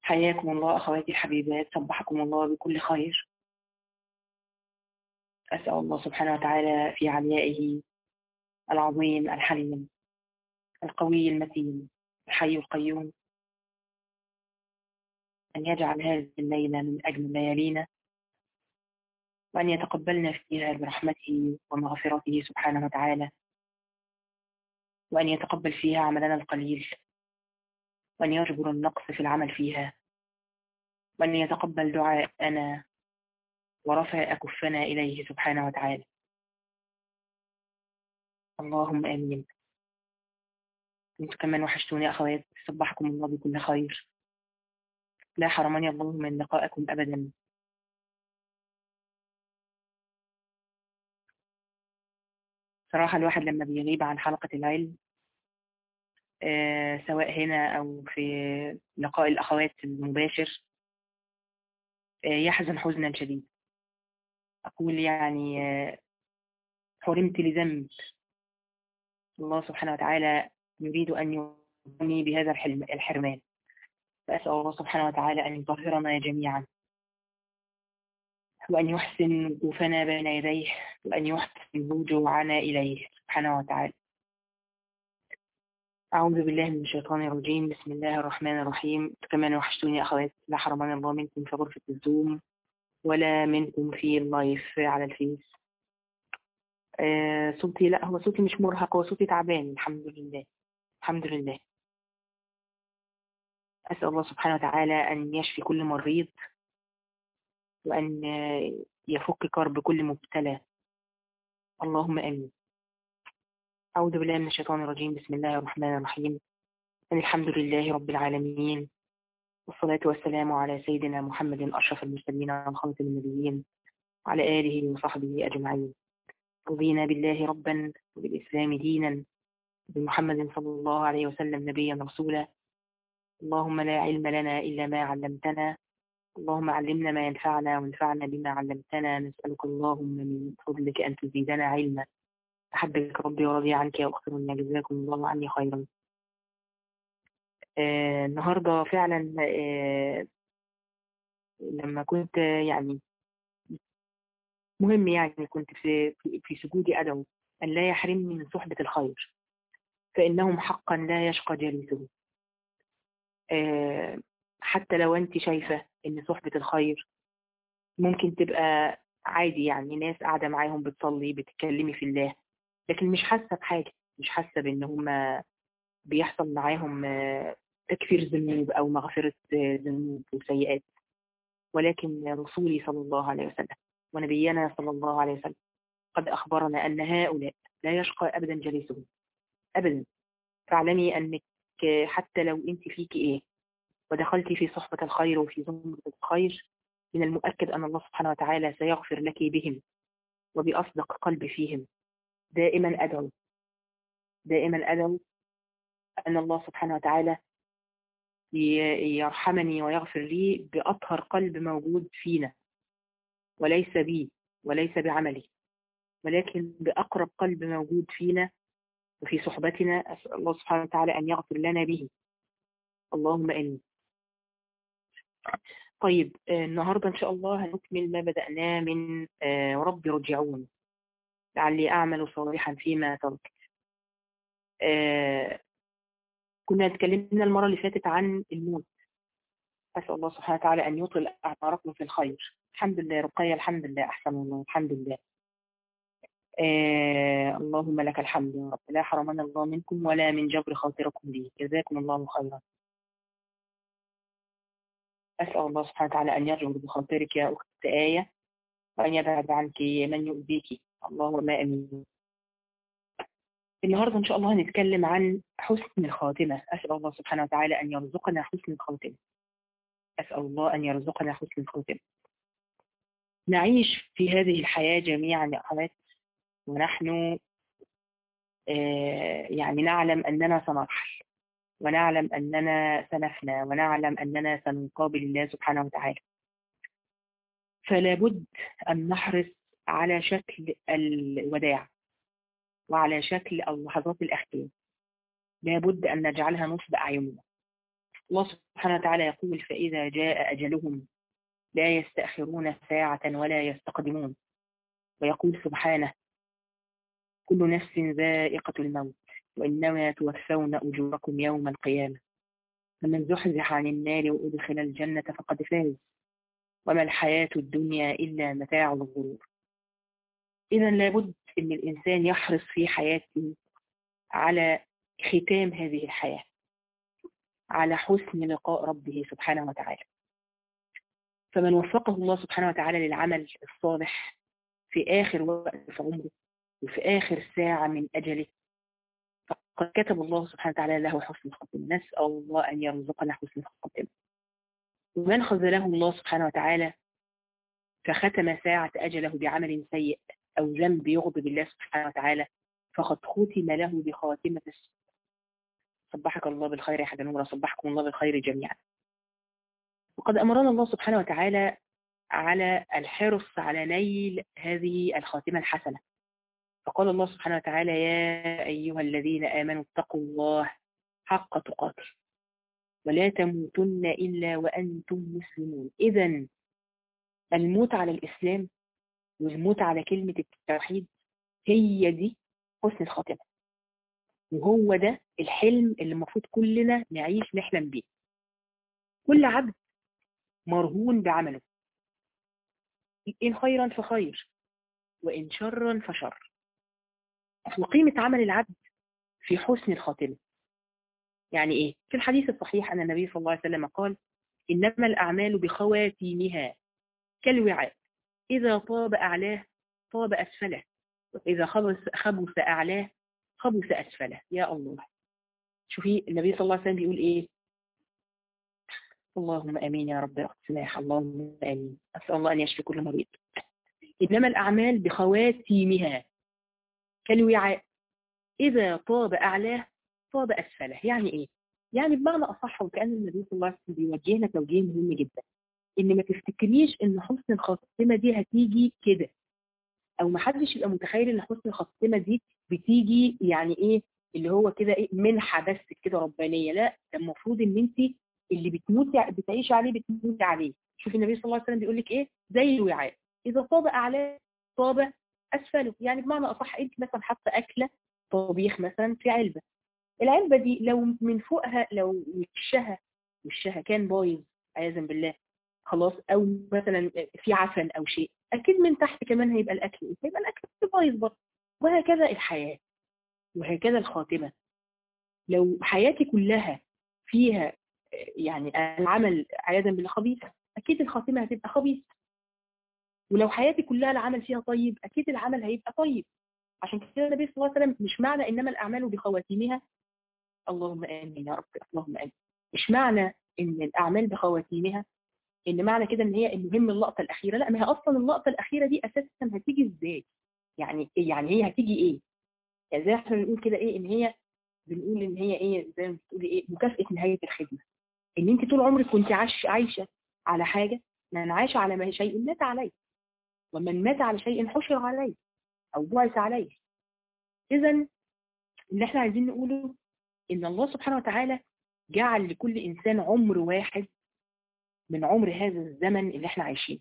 حياكم الله أخواتي الحبيبات صبحكم الله بكل خير أسأل الله سبحانه وتعالى في عليائه العظيم الحليم القوي المتين الحي القيوم أن يجعل هذه الليلة من أجل ليالينا وأن يتقبلنا فيها برحمته ومغفرته سبحانه وتعالى وأن يتقبل فيها عملنا القليل وأن يجبر النقص في العمل فيها وأن يتقبل دعاءنا ورفع أكفنا إليه سبحانه وتعالى اللهم آمين انتم كمان وحشتوني أخوات صبحكم الله بكل خير لا حرمني الله من لقائكم أبدا صراحة الواحد لما بيغيب عن حلقة العلم آه سواء هنا أو في لقاء الأخوات المباشر آه يحزن حزنا شديدا أقول يعني آه حرمت لذنب الله سبحانه وتعالى يريد أن يغني بهذا الحرمان فأسأل الله سبحانه وتعالى أن يطهرنا جميعا وأن يحسن وقوفنا بين يديه وأن يحسن رجوعنا إليه سبحانه وتعالى أعوذ بالله من الشيطان الرجيم بسم الله الرحمن الرحيم كمان وحشتوني أخوات لا حرمان الله منكم في غرفة الزوم ولا منكم في اللايف على الفيس آه صوتي لا هو صوتي مش مرهق هو صوتي تعبان الحمد لله الحمد لله أسأل الله سبحانه وتعالى أن يشفي كل مريض وأن يفك كرب كل مبتلى اللهم آمين أعوذ بالله من الشيطان الرجيم بسم الله الرحمن الرحيم الحمد لله رب العالمين والصلاة والسلام على سيدنا محمد أشرف المرسلين وخاتم النبيين وعلى آله وصحبه أجمعين رضينا بالله ربا وبالإسلام دينا بمحمد صلى الله عليه وسلم نبيا رسولا اللهم لا علم لنا إلا ما علمتنا اللهم علمنا ما ينفعنا وانفعنا بما علمتنا نسألك اللهم من فضلك أن تزيدنا علما أحبك ربي ورضي عنك يا أخت منا جزاكم الله عني خيرا آه النهاردة فعلا آه لما كنت يعني مهم يعني كنت في في سجودي أدعو أن لا يحرمني من صحبة الخير فإنهم حقا لا يشقى جالسه آه حتى لو أنت شايفة إن صحبة الخير ممكن تبقى عادي يعني ناس قاعدة معاهم بتصلي بتتكلمي في الله لكن مش حاسة بحاجة مش حاسة بإن هم بيحصل معاهم تكفير ذنوب أو مغفرة ذنوب وسيئات ولكن رسولي صلى الله عليه وسلم ونبينا صلى الله عليه وسلم قد أخبرنا أن هؤلاء لا يشقى أبدا جليسهم أبدا فاعلمي أنك حتى لو أنت فيك إيه ودخلت في صحبة الخير وفي زمرة الخير من المؤكد أن الله سبحانه وتعالى سيغفر لك بهم وبأصدق قلب فيهم دائما أدعو دائما أدعو أن الله سبحانه وتعالى يرحمني ويغفر لي بأطهر قلب موجود فينا وليس بي وليس بعملي ولكن بأقرب قلب موجود فينا وفي صحبتنا أسأل الله سبحانه وتعالى أن يغفر لنا به اللهم آمين طيب النهاردة إن شاء الله هنكمل ما بدأناه من رب رجعون لعلي أعمل صالحا فيما ترك كنا اتكلمنا المرة اللي فاتت عن الموت أسأل الله سبحانه وتعالى أن يطل أعماركم في الخير الحمد لله رقية الحمد لله أحسن الله الحمد لله آه اللهم لك الحمد يا رب لا حرمنا الله منكم ولا من جبر خاطركم لي جزاكم الله خيرا أسأل الله سبحانه وتعالى أن يجبر بخاطرك يا أخت آية وأن يبعد عنك من يؤذيك اللهم آمين النهاردة إن شاء الله هنتكلم عن حسن الخاتمة أسأل الله سبحانه وتعالى أن يرزقنا حسن الخاتمة أسأل الله أن يرزقنا حسن الخاتمة نعيش في هذه الحياة جميعا يا أخوات ونحن آه يعني نعلم أننا سنرحل ونعلم أننا سنفنى ونعلم أننا سنقابل الله سبحانه وتعالى فلا بد أن نحرص على شكل الوداع وعلى شكل اللحظات الأخيرة لا بد أن نجعلها نصب أعيننا الله سبحانه وتعالى يقول فإذا جاء أجلهم لا يستأخرون ساعة ولا يستقدمون ويقول سبحانه كل نفس ذائقة الموت وإنما توفون أجوركم يوم القيامة فمن زحزح عن النار وأدخل الجنة فقد فاز وما الحياة الدنيا إلا متاع الغرور إذا لابد أن الإنسان يحرص في حياته على ختام هذه الحياة على حسن لقاء ربه سبحانه وتعالى فمن وفقه الله سبحانه وتعالى للعمل الصالح في آخر وقت في عمره وفي آخر ساعة من أجله فقد كتب الله سبحانه وتعالى له حسن الخاتمة نسأل الله أن يرزقنا حسن الخاتمة ومن خذله الله سبحانه وتعالى فختم ساعة أجله بعمل سيء أو ذنب يغضب الله سبحانه وتعالى فقد ختم له بخاتمة السوء صبحك الله بالخير يا حدا نورا صبحكم الله بالخير جميعا وقد أمرنا الله سبحانه وتعالى على الحرص على نيل هذه الخاتمة الحسنة فقال الله سبحانه وتعالى يا أيها الذين آمنوا اتقوا الله حق تقاته ولا تموتن إلا وأنتم مسلمون إذا الموت على الإسلام والموت على كلمة التوحيد هي دي حسن الخاتمة وهو ده الحلم اللي المفروض كلنا نعيش نحلم بيه كل عبد مرهون بعمله إن خيرا فخير وإن شرا فشر وقيمة عمل العبد في حسن الخاتمة يعني إيه؟ في الحديث الصحيح أن النبي صلى الله عليه وسلم قال إنما الأعمال بخواتيمها كالوعاء إذا طاب أعلاه طاب أسفله وإذا خبث, خبث أعلاه خبث أسفله يا الله شوفي النبي صلى الله عليه وسلم بيقول إيه اللهم امين يا رب سماح اللهم امين اسال الله ان يشفي كل مريض انما الاعمال بخواتيمها كالوعاء اذا طاب اعلاه طاب اسفله يعني ايه يعني بمعنى اصح وكان النبي صلى الله عليه وسلم بيوجهنا توجيه مهم جدا ان ما تفتكريش ان حسن الخاتمه دي هتيجي كده او ما حدش يبقى متخيل ان حسن الخاتمه دي بتيجي يعني ايه اللي هو كده ايه منحه بس كده ربانيه لا المفروض ان انت اللي بتموتي بتعيشي عليه بتموتي عليه شوفي النبي صلى الله عليه وسلم بيقول لك ايه زي الوعاء اذا طاب اعلاه طاب اسفله يعني بمعنى اصح انت مثلا حاطه اكله طبيخ مثلا في علبه العلبه دي لو من فوقها لو وشها وشها كان بايظ عياذا بالله خلاص او مثلا في عفن او شيء اكيد من تحت كمان هيبقى الاكل هيبقى الاكل بايظ برضه وهكذا الحياه وهكذا الخاتمه لو حياتي كلها فيها يعني العمل عياذا بالله خبيث اكيد الخاتمه هتبقى خبيث ولو حياتي كلها العمل فيها طيب اكيد العمل هيبقى طيب عشان كده النبي صلى الله عليه وسلم مش معنى انما الاعمال بخواتيمها اللهم امين يا رب اللهم امين مش معنى ان الاعمال بخواتيمها ان معنى كده ان هي المهم اللقطه الاخيره لا ما هي اصلا اللقطه الاخيره دي اساسا هتيجي ازاي يعني يعني هي هتيجي ايه يعني زي احنا بنقول كده ايه ان هي بنقول ان هي ايه زي ما بتقولي ايه مكافاه نهايه الخدمه ان انت طول عمرك كنت عايش عايشه على حاجه من عاش على ما شيء مات عليه ومن مات على شيء حشر عليه او بعث عليه اذا اللي احنا عايزين نقوله ان الله سبحانه وتعالى جعل لكل انسان عمر واحد من عمر هذا الزمن اللي احنا عايشينه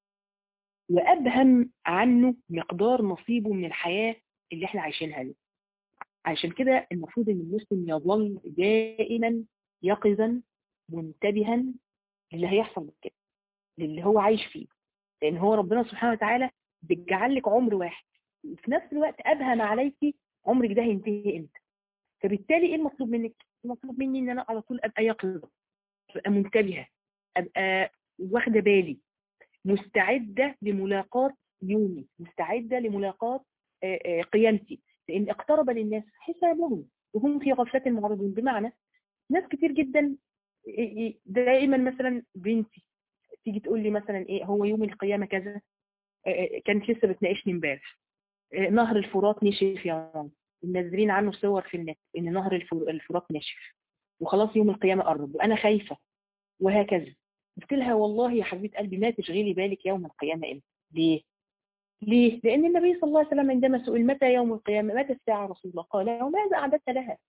وابهم عنه مقدار نصيبه من الحياه اللي احنا عايشينها دي عشان كده المفروض ان المسلم يظل دائما يقظا منتبها للي هيحصل كده للي هو عايش فيه لان هو ربنا سبحانه وتعالى بيجعل لك عمر واحد وفي نفس الوقت ابهم عليكي عمرك ده هينتهي امتى فبالتالي ايه المطلوب منك المطلوب مني ان انا على طول ابقى يقظه ابقى منتبهه ابقى واخده بالي مستعده لملاقاه يومي مستعده لملاقاه قيامتي لان اقترب للناس حسابهم وهم في غفله معرضون بمعنى ناس كتير جدا دائما مثلا بنتي تيجي تقول لي مثلا ايه هو يوم القيامه كذا كانت لسه بتناقشني امبارح نهر الفرات نشف يا ماما منزلين عنه صور في النت ان نهر الفرات نشف وخلاص يوم القيامه قرب وانا خايفه وهكذا قلت لها والله يا حبيبه قلبي ما تشغلي بالك يوم القيامه امتى ليه ليه لان النبي صلى الله عليه وسلم عندما سئل متى يوم القيامه متى الساعه رسول الله قال وماذا اعددت لها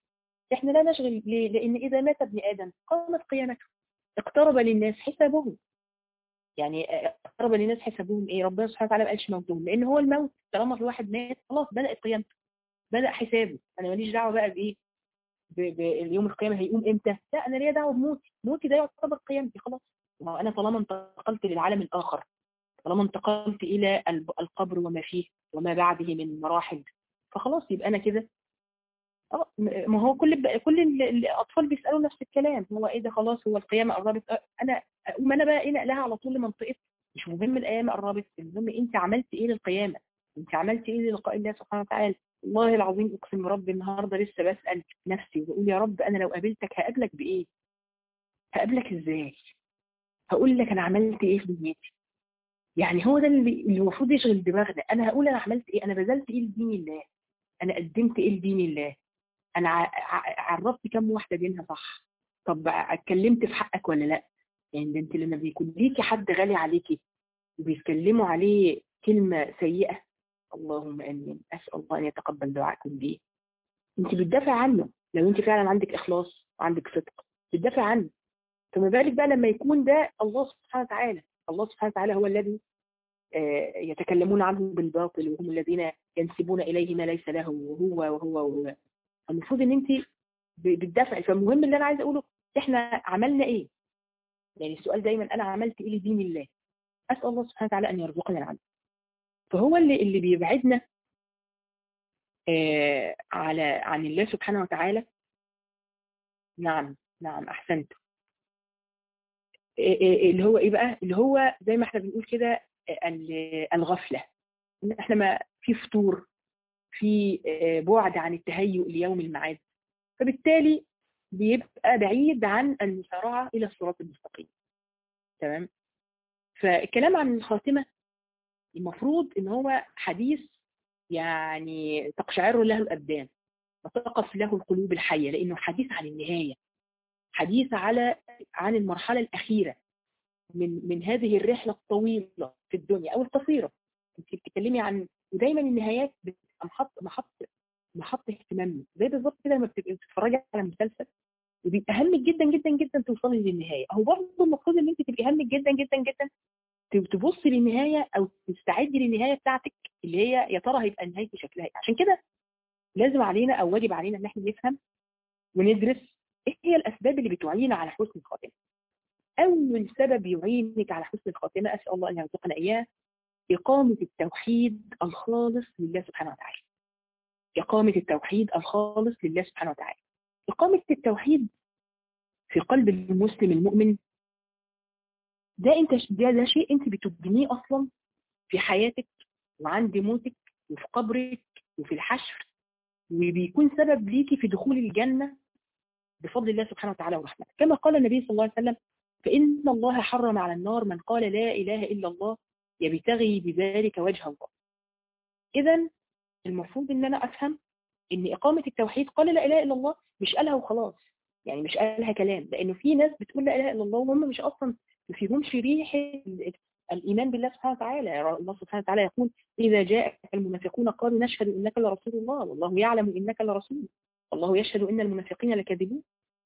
احنا لا نشغل ليه لان اذا مات ابن ادم قامت قيامته اقترب للناس حسابهم يعني اقترب للناس حسابهم ايه ربنا سبحانه وتعالى ما قالش موتهم لان هو الموت طالما في واحد مات خلاص بدات قيامته بدا حسابه انا ماليش دعوه بقى بايه باليوم القيامه هيقوم امتى لا انا ليا دعوه بموتي موتي ده يعتبر قيامتي خلاص ما انا طالما انتقلت للعالم الاخر طالما انتقلت الى القبر وما فيه وما بعده من مراحل فخلاص يبقى انا كده اه ما هو كل كل الاطفال بيسالوا نفس الكلام هو ايه ده خلاص هو القيامه قربت انا اقوم انا بقى ايه نقلها على طول لمنطقه مش مهم القيامه قربت المهم انت عملت ايه للقيامه انت عملت ايه للقاء الله سبحانه وتعالى والله العظيم اقسم برب النهارده لسه بسال نفسي وبقول يا رب انا لو قابلتك هقابلك بايه هقابلك ازاي هقول لك انا عملت ايه في دنيتي يعني هو ده اللي المفروض يشغل دماغنا انا هقول انا عملت ايه انا بذلت ايه لدين الله انا قدمت ايه لدين الله انا عرفت كم واحده دينها صح طب اتكلمت في حقك ولا لا يعني ده انت لما بيكون ليكي حد غالي عليكي وبيتكلموا عليه كلمه سيئه اللهم امين اسال الله ان يتقبل دعاءكم دي انت بتدافع عنه لو انت فعلا عندك اخلاص وعندك صدق بتدافع عنه فما بالك بقى لما يكون ده الله سبحانه وتعالى الله سبحانه وتعالى هو الذي يتكلمون عنه بالباطل وهم الذين ينسبون اليه ما ليس له وهو وهو وهو المفروض ان انت بتدافعي فالمهم اللي انا عايزه اقوله احنا عملنا ايه يعني السؤال دايما انا عملت ايه لدين الله اسال الله سبحانه وتعالى ان يرزقنا العمل فهو اللي اللي بيبعدنا آه على عن الله سبحانه وتعالى نعم نعم احسنت اللي هو ايه بقى اللي هو زي ما احنا بنقول كده الغفله ان احنا ما في فطور في بعد عن التهيؤ ليوم الميعاد فبالتالي بيبقى بعيد عن المسارعه الى الصراط المستقيم تمام فالكلام عن الخاتمه المفروض ان هو حديث يعني تقشعر له الابدان وتقف له القلوب الحيه لانه حديث عن النهايه حديث على عن المرحله الاخيره من من هذه الرحله الطويله في الدنيا او القصيره انت بتتكلمي عن ودايما النهايات بتبقى محط محط محط اهتمامنا زي بالظبط كده لما بتبقي بتتفرجي على مسلسل وبيبقى همك جدا جدا جدا توصلي للنهايه اهو برضه المفروض ان انت تبقي همك جدا جدا جدا تبصي للنهايه او تستعدي للنهايه بتاعتك اللي هي يا ترى هيبقى نهايتي شكلها ايه عشان كده لازم علينا او واجب علينا ان احنا نفهم وندرس ايه هي الاسباب اللي بتعين على حسن الخاتمه اول سبب يعينك على حسن الخاتمه اسال الله ان يرزقنا اياه اقامه التوحيد الخالص لله سبحانه وتعالى اقامه التوحيد الخالص لله سبحانه وتعالى اقامه التوحيد في قلب المسلم المؤمن ده انت ده, ده شيء انت بتبنيه اصلا في حياتك وعند موتك وفي قبرك وفي الحشر وبيكون سبب ليكي في دخول الجنة بفضل الله سبحانه وتعالى ورحمته كما قال النبي صلى الله عليه وسلم فإن الله حرم على النار من قال لا إله إلا الله يبتغي بذلك وجه الله إذا المفروض إن أنا أفهم إن إقامة التوحيد قال لا إله إلا الله مش قالها وخلاص يعني مش قالها كلام لأنه في ناس بتقول لا إله إلا الله وهم مش أصلا ما فيهمش ريحة الإيمان بالله سبحانه وتعالى الله سبحانه وتعالى يقول إذا جاء المنافقون قالوا نشهد إنك لرسول الله والله يعلم إنك لرسول الله يشهد إن المنافقين لكاذبون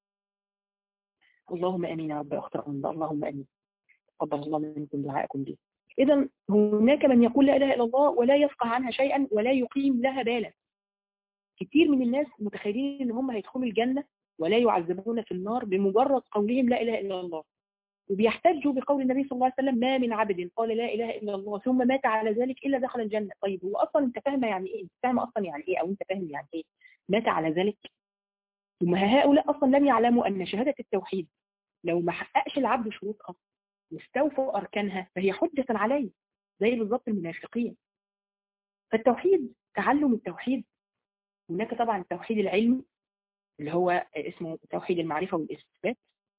اللهم امين يا رب اختر اللهم امين تقبل الله منكم دعاءكم دي اذا هناك من يقول لا اله الا الله ولا يفقه عنها شيئا ولا يقيم لها بالا كثير من الناس متخيلين ان هم هيدخلوا الجنه ولا يعذبون في النار بمجرد قولهم لا اله الا الله وبيحتجوا بقول النبي صلى الله عليه وسلم ما من عبد قال لا اله الا الله ثم مات على ذلك الا دخل الجنه طيب هو اصلا انت فاهمه يعني ايه انت فاهمه اصلا يعني ايه او انت فاهم يعني ايه مات على ذلك ثم هؤلاء اصلا لم يعلموا ان شهاده التوحيد لو ما حققش العبد شروطها واستوفى اركانها فهي حجه عليه زي بالظبط المنافقين فالتوحيد تعلم التوحيد هناك طبعا التوحيد العلمي اللي هو اسمه توحيد المعرفه والاثبات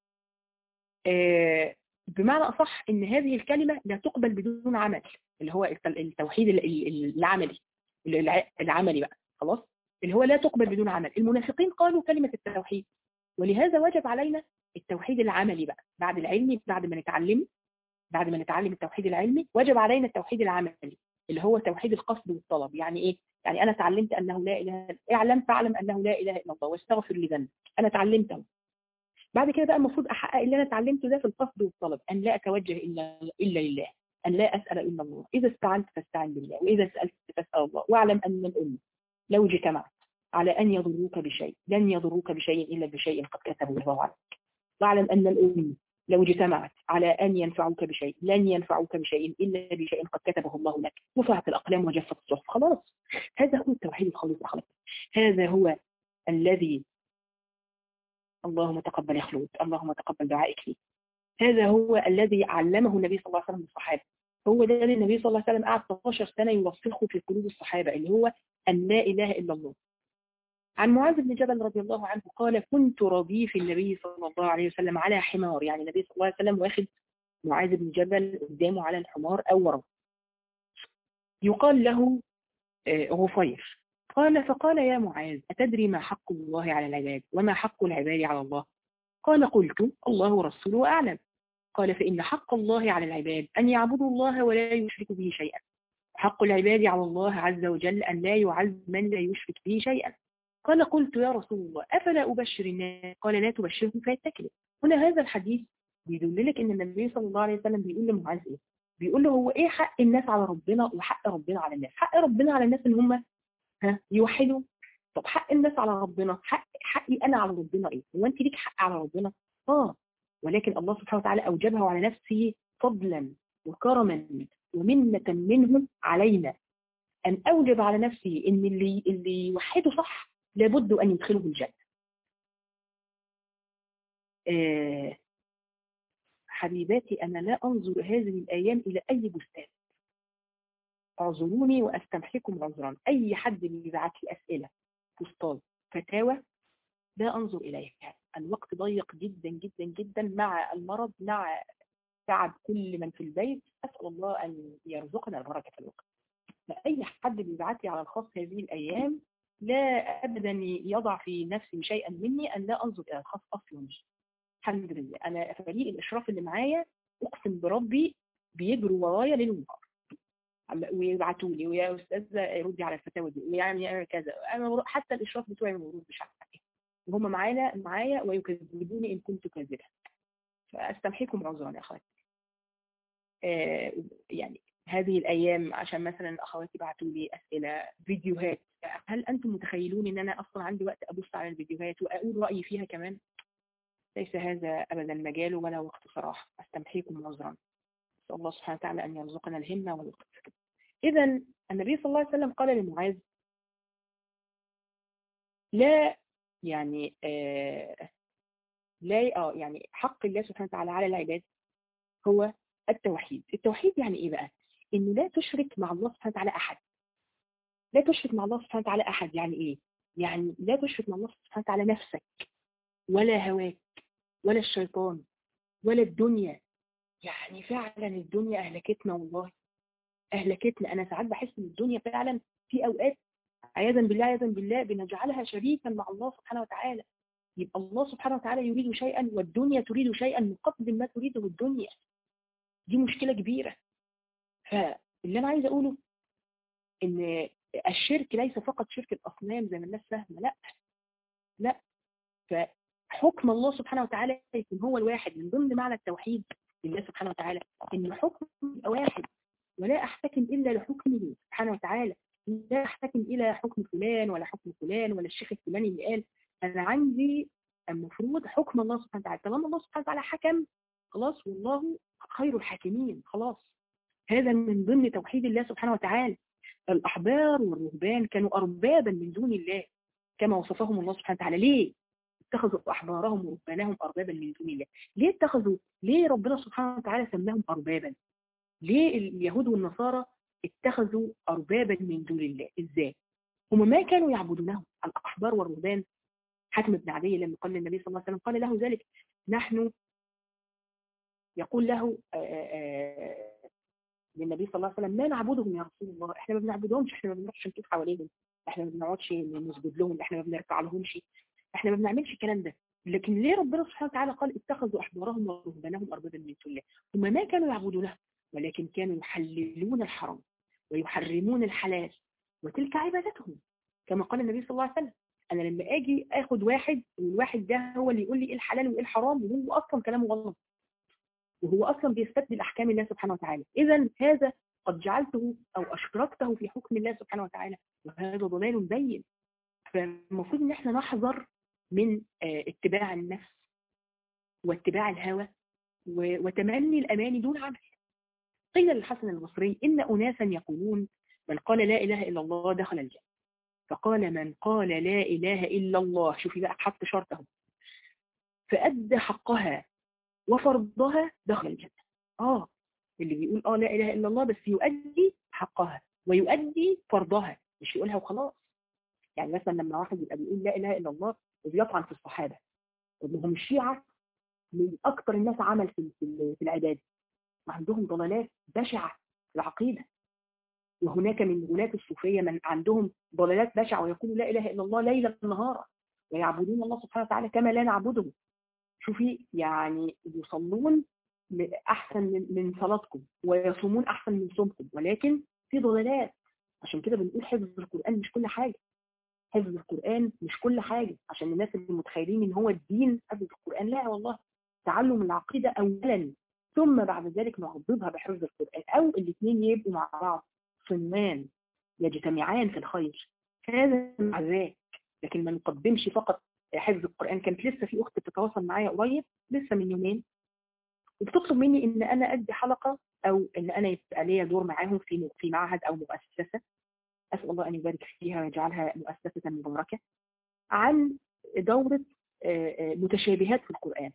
بمعنى أصح إن هذه الكلمة لا تقبل بدون عمل اللي هو التوحيد العملي العملي بقى خلاص اللي هو لا تقبل بدون عمل المنافقين قالوا كلمة التوحيد ولهذا وجب علينا التوحيد العملي بقى بعد العلمي بعد ما نتعلم بعد ما نتعلم التوحيد العلمي وجب علينا التوحيد العملي اللي هو توحيد القصد والطلب يعني ايه يعني انا اتعلمت انه لا اله اعلم فاعلم انه لا اله الا الله واستغفر لذنبك انا اتعلمته بعد كده بقى المفروض احقق اللي انا اتعلمته ده في القصد والطلب ان لا اتوجه الا الا لله ان لا اسال الا الله اذا استعنت فاستعن بالله واذا سالت فاسال الله واعلم ان الامه لو اجتمعت على ان يضروك بشيء لن يضروك بشيء الا بشيء قد كتبه الله عليك واعلم ان الامه لو اجتمعت على أن ينفعوك بشيء لن ينفعوك بشيء إلا بشيء قد كتبه الله لك رفعت الأقلام وجفت الصحف خلاص هذا هو التوحيد الخالص أخلاق هذا هو الذي اللهم تقبل يا خلود اللهم تقبل دعائك لي هذا هو الذي علمه النبي صلى الله عليه وسلم الصحابة هو ده اللي النبي صلى الله عليه وسلم قعد 13 سنة يوثقه في قلوب الصحابة اللي هو أن لا إله إلا الله عن معاذ بن جبل رضي الله عنه قال كنت رديف النبي صلى الله عليه وسلم على حمار يعني النبي صلى الله عليه وسلم واخد معاذ بن جبل قدامه على الحمار أو وراه يقال له غفير قال فقال يا معاذ أتدري ما حق الله على العباد وما حق العباد على الله قال قلت الله ورسوله أعلم قال فإن حق الله على العباد أن يعبدوا الله ولا يشركوا به شيئا حق العباد على الله عز وجل أن لا يعز من لا يشرك به شيئا قال قلت يا رسول الله أفلا أبشر الناس قال لا تبشرهم فيتكلوا هنا هذا الحديث بيدللك ان النبي صلى الله عليه وسلم بيقول لمعاذ ايه بيقول له هو ايه حق الناس على ربنا وحق ربنا على الناس حق ربنا على الناس ان هم ها يوحدوا طب حق الناس على ربنا حق حقي انا على ربنا ايه هو انت ليك حق على ربنا اه ولكن الله سبحانه وتعالى اوجبها على نفسه فضلا وكرما ومنة منه علينا ان اوجب على نفسه ان اللي اللي يوحده صح لابد ان يدخله الجنه آه حبيباتي أنا لا أنظر هذه الأيام إلى أي بستان اعذروني وأستمحكم عذرا أي حد بيبعت لي أسئلة بوستات فتاوى لا أنظر إليها الوقت ضيق جدا جدا جدا مع المرض مع تعب كل من في البيت أسأل الله أن يرزقنا البركة في الوقت فأي حد بيبعت لي على الخاص هذه الأيام لا أبدا يضع في نفسي شيئا مني أن لا أنظر إلى الخاص أصلا الحمد لله انا فريق الاشراف اللي معايا اقسم بربي بيجروا ورايا ليل ونهار ويبعتوا لي ويا استاذه ردي على الفتاوى دي ويعني كذا انا حتى الاشراف بتوعي ما بردش عليه وهم معانا معايا ويكذبوني ان كنت كاذبه فاستمحيكم عذرا يا اخواتي آه يعني هذه الايام عشان مثلا اخواتي بعتوا لي اسئله فيديوهات هل انتم متخيلون ان انا اصلا عندي وقت ابص على الفيديوهات واقول رايي فيها كمان ليس هذا أبدا مجال ولا وقت صراحة أستمحيكم عذرا نسأل الله سبحانه وتعالى أن يرزقنا الهمة والوقت إذا النبي صلى الله عليه وسلم قال لمعاذ لا يعني آه لا آه يعني حق الله سبحانه وتعالى على العباد هو التوحيد التوحيد يعني إيه بقى إن لا تشرك مع الله سبحانه وتعالى أحد لا تشرك مع الله سبحانه وتعالى أحد يعني إيه يعني لا تشرك مع الله سبحانه وتعالى نفسك ولا هواك ولا الشيطان ولا الدنيا يعني فعلا الدنيا أهلكتنا والله أهلكتنا أنا ساعات بحس إن الدنيا فعلا في أوقات عياذا بالله عياذا بالله بنجعلها شريكا مع الله سبحانه وتعالى يبقى الله سبحانه وتعالى يريد شيئا والدنيا تريد شيئا مقدم ما تريده الدنيا دي مشكلة كبيرة فاللي أنا عايزة أقوله إن الشرك ليس فقط شرك الأصنام زي ما الناس فاهمة لا لا فحكم الله سبحانه وتعالى يكون هو الواحد من ضمن معنى التوحيد لله سبحانه وتعالى ان حكم يبقى واحد ولا احتكم الا لحكمه سبحانه وتعالى لا احتكم الى حكم فلان ولا حكم فلان ولا الشيخ الفلاني اللي قال انا عندي المفروض حكم الله سبحانه وتعالى طالما الله سبحانه وتعالى حكم خلاص والله خير الحاكمين خلاص هذا من ضمن توحيد الله سبحانه وتعالى الأحبار والرهبان كانوا أربابا من دون الله كما وصفهم الله سبحانه وتعالى ليه؟ اتخذوا أحبارهم ورهبانهم أربابا من دون الله ليه اتخذوا؟ ليه ربنا سبحانه وتعالى سماهم أربابا؟ ليه اليهود والنصارى اتخذوا أربابا من دون الله؟ إزاي؟ هم ما كانوا يعبدونهم الأحبار والرهبان حاتم بن عدي لما قال للنبي صلى الله عليه وسلم قال له ذلك نحن يقول له آآ آآ للنبي صلى الله عليه وسلم ما نعبدهم يا رسول الله احنا ما بنعبدهمش احنا ما بنروحش نطوف حواليهم احنا ما بنقعدش نسجد لهم احنا ما بنركع لهمش احنا ما بنعملش الكلام ده لكن ليه ربنا سبحانه وتعالى قال اتخذوا احبارهم ورهبانهم اربابا من دون الله هم ما كانوا يعبدونهم ولكن كانوا يحللون الحرام ويحرمون الحلال وتلك عبادتهم كما قال النبي صلى الله عليه وسلم انا لما اجي اخد واحد والواحد ده هو اللي يقول لي ايه الحلال وايه الحرام وهو اصلا كلامه غلط وهو اصلا بيستبدل احكام الله سبحانه وتعالى اذا هذا قد جعلته او اشركته في حكم الله سبحانه وتعالى وهذا ضلال بين فالمفروض ان احنا نحذر من اتباع النفس واتباع الهوى وتمني الاماني دون عمل قيل للحسن البصري ان اناسا يقولون من قال لا اله الا الله دخل الجنه فقال من قال لا اله الا الله شوفي بقى حط شرطه فادى حقها وفرضها دخل الجنه اه اللي بيقول اه لا اله الا الله بس يؤدي حقها ويؤدي فرضها مش يقولها وخلاص يعني مثلا لما واحد يبقى بيقول لا اله الا الله وبيطعن في الصحابه وهم الشيعه من اكثر الناس عمل في في العباده وعندهم ضلالات بشعه في العقيده وهناك من غلاة الصوفيه من عندهم ضلالات بشعه ويقولوا لا اله الا الله ليلا نهارا ويعبدون الله سبحانه وتعالى كما لا نعبده شوفي يعني يصلون احسن من صلاتكم ويصومون احسن من صومكم ولكن في ضلالات عشان كده بنقول حفظ القران مش كل حاجه حفظ القرآن مش كل حاجة عشان الناس اللي متخيلين ان هو الدين حفظ القرآن لا والله تعلم العقيدة أولا ثم بعد ذلك نعضدها بحفظ القرآن أو الاثنين يبقوا مع بعض صنمان يجتمعان في الخير هذا مع ذاك لكن ما نقدمش فقط حفظ القرآن كانت لسه في أخت بتتواصل معايا قريب لسه من يومين وبتطلب مني ان انا ادي حلقة او ان انا يبقى ليا دور معاهم في في معهد او مؤسسة أسأل الله أن يبارك فيها ويجعلها مؤسسة مباركة عن دورة متشابهات في القرآن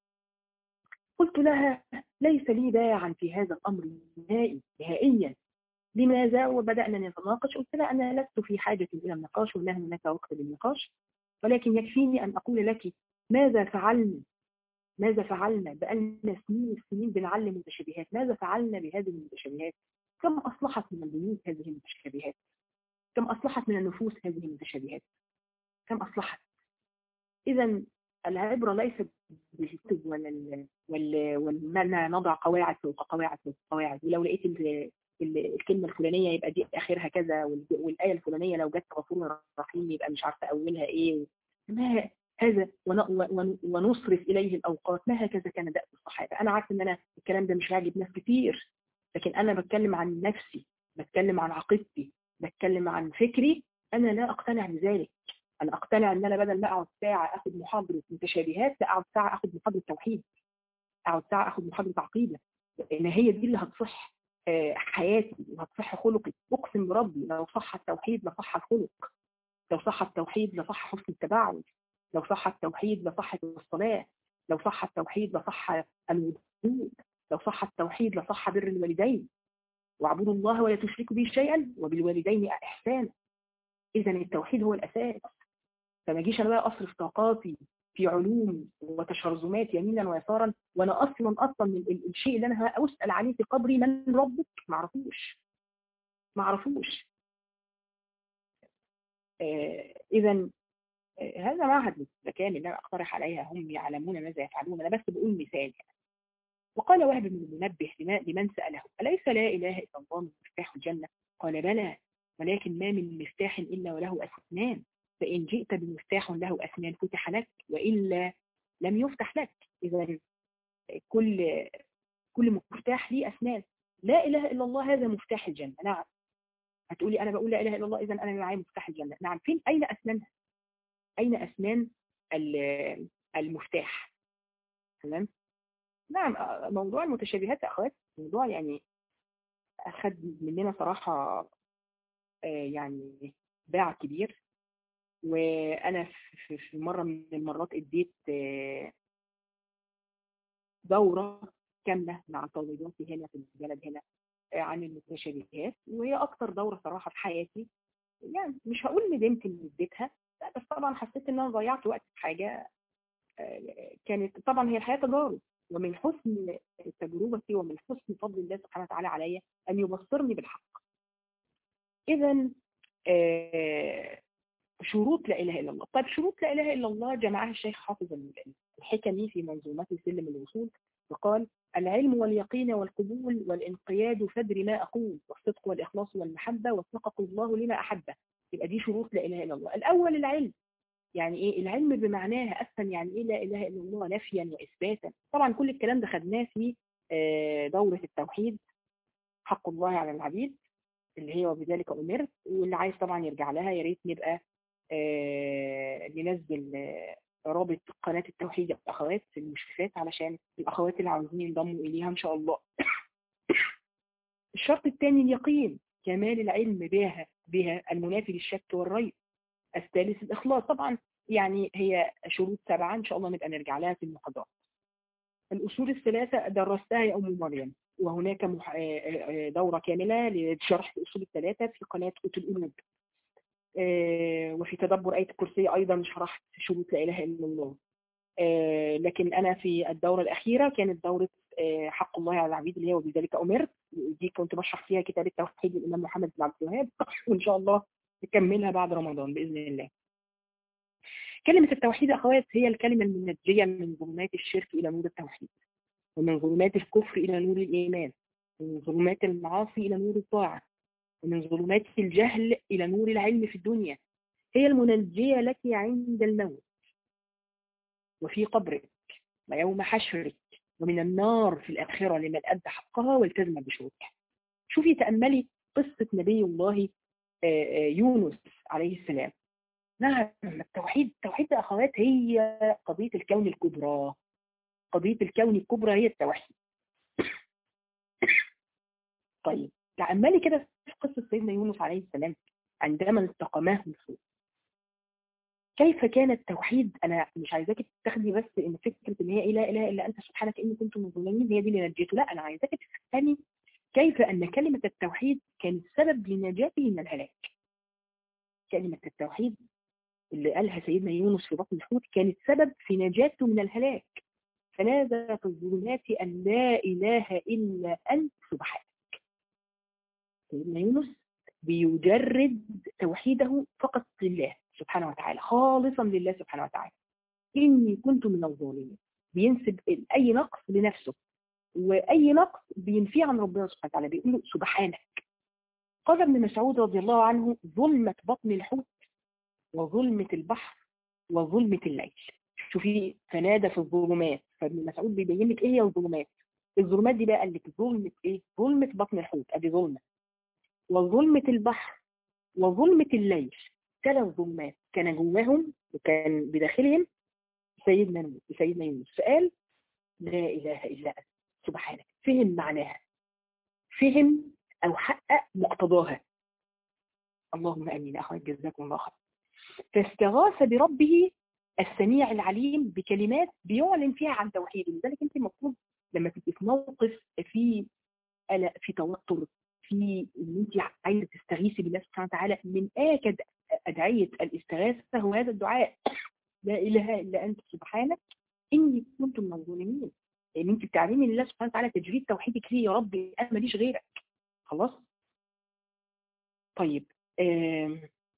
قلت لها ليس لي داعا في هذا الأمر نهائي نهائيا لماذا وبدأنا نتناقش قلت لها أنا لست في حاجة إلى النقاش ولا هناك وقت للنقاش ولكن يكفيني أن أقول لك ماذا فعلنا ماذا فعلنا بقالنا سنين السنين بنعلم متشابهات ماذا فعلنا بهذه المتشابهات كم أصلحت من البيوت هذه المتشابهات كم أصلحت من النفوس هذه المتشابهات كم أصلحت إذا العبرة ليست بالكتب ولا ال ولا ولا نضع قواعد فوق قواعد فوق قواعد ولو لقيت الكلمة الفلانية يبقى دي آخرها كذا والآية الفلانية لو جت غفور رحيم يبقى مش عارفة أولها إيه ما هذا ونصرف إليه الأوقات ما هكذا كان دأب الصحابة أنا عارف إن أنا الكلام ده مش عاجب ناس كتير لكن أنا بتكلم عن نفسي بتكلم عن عقيدتي بتكلم عن فكري أنا لا أقتنع بذلك أنا أقتنع إن أنا بدل ما أقعد ساعة أخذ محاضرة متشابهات لا أقعد ساعة أخذ محاضرة توحيد أقعد ساعة أخذ محاضرة عقيدة لأن هي دي اللي هتصح حياتي وهتصح خلقي أقسم بربي لو صح التوحيد لصح الخلق لو صح التوحيد لصح حسن التباعد لو صح التوحيد لصحت الصلاة لو صح التوحيد لصح الوضوء لو صح التوحيد لصح بر الوالدين واعبدوا الله ولا تشركوا به شيئا وبالوالدين احسانا اذا التوحيد هو الاساس فما اجيش انا بقى اصرف طاقاتي في علوم وتشرذمات يمينا ويسارا وانا اصلا اصلا من الشيء اللي انا اسال عليه في قبري من ربك ما اعرفوش ما اعرفوش آه اذا آه هذا معهد متكامل لا اقترح عليها هم يعلمون ماذا يفعلون انا بس بقول مثال يعني. وقال وهب بن المنبه لمن سأله أليس لا إله إلا الله مفتاح الجنة قال بلى ولكن ما من مفتاح إلا وله أسنان فإن جئت بمفتاح له أسنان فتح لك وإلا لم يفتح لك إذا كل كل مفتاح ليه أسنان لا إله إلا الله هذا مفتاح الجنة نعم هتقولي أنا بقول لا إله إلا الله إذا أنا معي مفتاح الجنة نعم فين أين أسنانها أين أسنان المفتاح تمام نعم موضوع المتشابهات يا أخوات موضوع يعني أخذ مننا صراحة يعني باع كبير وأنا في مرة من المرات اديت دورة كاملة مع طالباتي هنا في البلد هنا عن المتشابهات وهي أكتر دورة صراحة في حياتي يعني مش هقول ندمت إني اديتها بس طبعا حسيت إن أنا ضيعت وقت في حاجة كانت طبعا هي الحياة تجارب ومن حسن تجربتي ومن حسن فضل الله سبحانه وتعالى علي أن يبصرني بالحق إذا شروط لا إله إلا الله طيب شروط لا إله إلا الله جمعها الشيخ حافظ الحكمي في منظومته سلم الوصول وقال العلم واليقين والقبول والانقياد فدر ما أقول والصدق والإخلاص والمحبة وفقك الله لما أحبه يبقى دي شروط لا إله إلا الله الأول العلم يعني إيه العلم بمعناها أصلا يعني إيه لا إله إلا الله نفيا وإثباتا طبعا كل الكلام ده خدناه في دورة التوحيد حق الله على العبيد اللي هي وبذلك أمرت واللي عايز طبعا يرجع لها يا ريت نبقى ننزل رابط قناة التوحيد الأخوات المشرفات علشان الأخوات اللي عاوزين ينضموا إليها إن شاء الله الشرط الثاني اليقين كمال العلم بها بها المنافي للشك والريب الثالث الإخلاص طبعا يعني هي شروط سبعة إن شاء الله نبقى نرجع لها في المحاضرات الأصول الثلاثة درستها يا أم مريم وهناك مح... دورة كاملة لشرح الأصول الثلاثة في قناة قوت القلوب وفي تدبر آية الكرسي أيضا شرحت شروط لا إله إلا الله لكن أنا في الدورة الأخيرة كانت دورة حق الله على العبيد اللي هي وبذلك أمرت دي كنت بشرح فيها كتاب التوحيد للإمام محمد بن عبد الوهاب وإن شاء الله نكملها بعد رمضان بإذن الله كلمة التوحيد أخوات هي الكلمة المنجية من ظلمات الشرك إلى نور التوحيد ومن ظلمات الكفر إلى نور الإيمان ومن ظلمات المعاصي إلى نور الطاعة ومن ظلمات الجهل إلى نور العلم في الدنيا هي المنجية لك عند الموت وفي قبرك ويوم حشرك ومن النار في الآخرة لمن أدى حقها والتزم بشروطها شوفي تأملي قصة نبي الله يونس عليه السلام نعم التوحيد التوحيد يا أخوات هي قضية الكون الكبرى قضية الكون الكبرى هي التوحيد طيب تأملي كده في قصة سيدنا يونس عليه السلام عندما التقماه الحوت كيف كان التوحيد انا مش عايزاك تاخدي بس ان فكره ان هي ايه لا اله الا انت سبحانك اني كنت من الظالمين هي دي اللي نجيته لا انا عايزاك تفهمي كيف ان كلمه التوحيد كانت سبب لنجاته من الهلاك كلمه التوحيد اللي قالها سيدنا يونس في بطن الحوت كانت سبب في نجاته من الهلاك فنادى في الظلمات ان لا اله الا انت سبحانك سيدنا يونس بيجرد توحيده فقط لله سبحانه وتعالى خالصا لله سبحانه وتعالى إني كنت من الظالمين بينسب أي نقص لنفسه وأي نقص بينفيه عن ربنا سبحانه وتعالى بيقول له سبحانك قال ابن مسعود رضي الله عنه ظلمة بطن الحوت وظلمة البحر وظلمة الليل شوفي فنادى في الظلمات فابن مسعود بيبين لك ايه هي الظلمات الظلمات دي بقى قال لك ظلمة ايه ظلمة بطن الحوت ادي ظلمة وظلمة البحر وظلمة الليل ثلاث ظلمات كان جواهم وكان بداخلهم سيدنا سيدنا يونس فقال لا اله الا انت سبحانك فهم معناها فهم او حقق مقتضاها اللهم امين اخوات جزاكم الله خير فاستغاث بربه السميع العليم بكلمات بيعلن فيها عن توحيده لذلك انت المفروض لما تبقي في موقف في قلق في توتر في ان انت عايزه تستغيثي بالله سبحانه وتعالى من اكد ادعيه الاستغاثه هو هذا الدعاء لا اله الا انت سبحانك اني كنت من الظالمين لان انت بتعلمي لله سبحانه وتعالى تجريد توحيدك ليه يا رب انا ماليش غيرك خلاص طيب آم.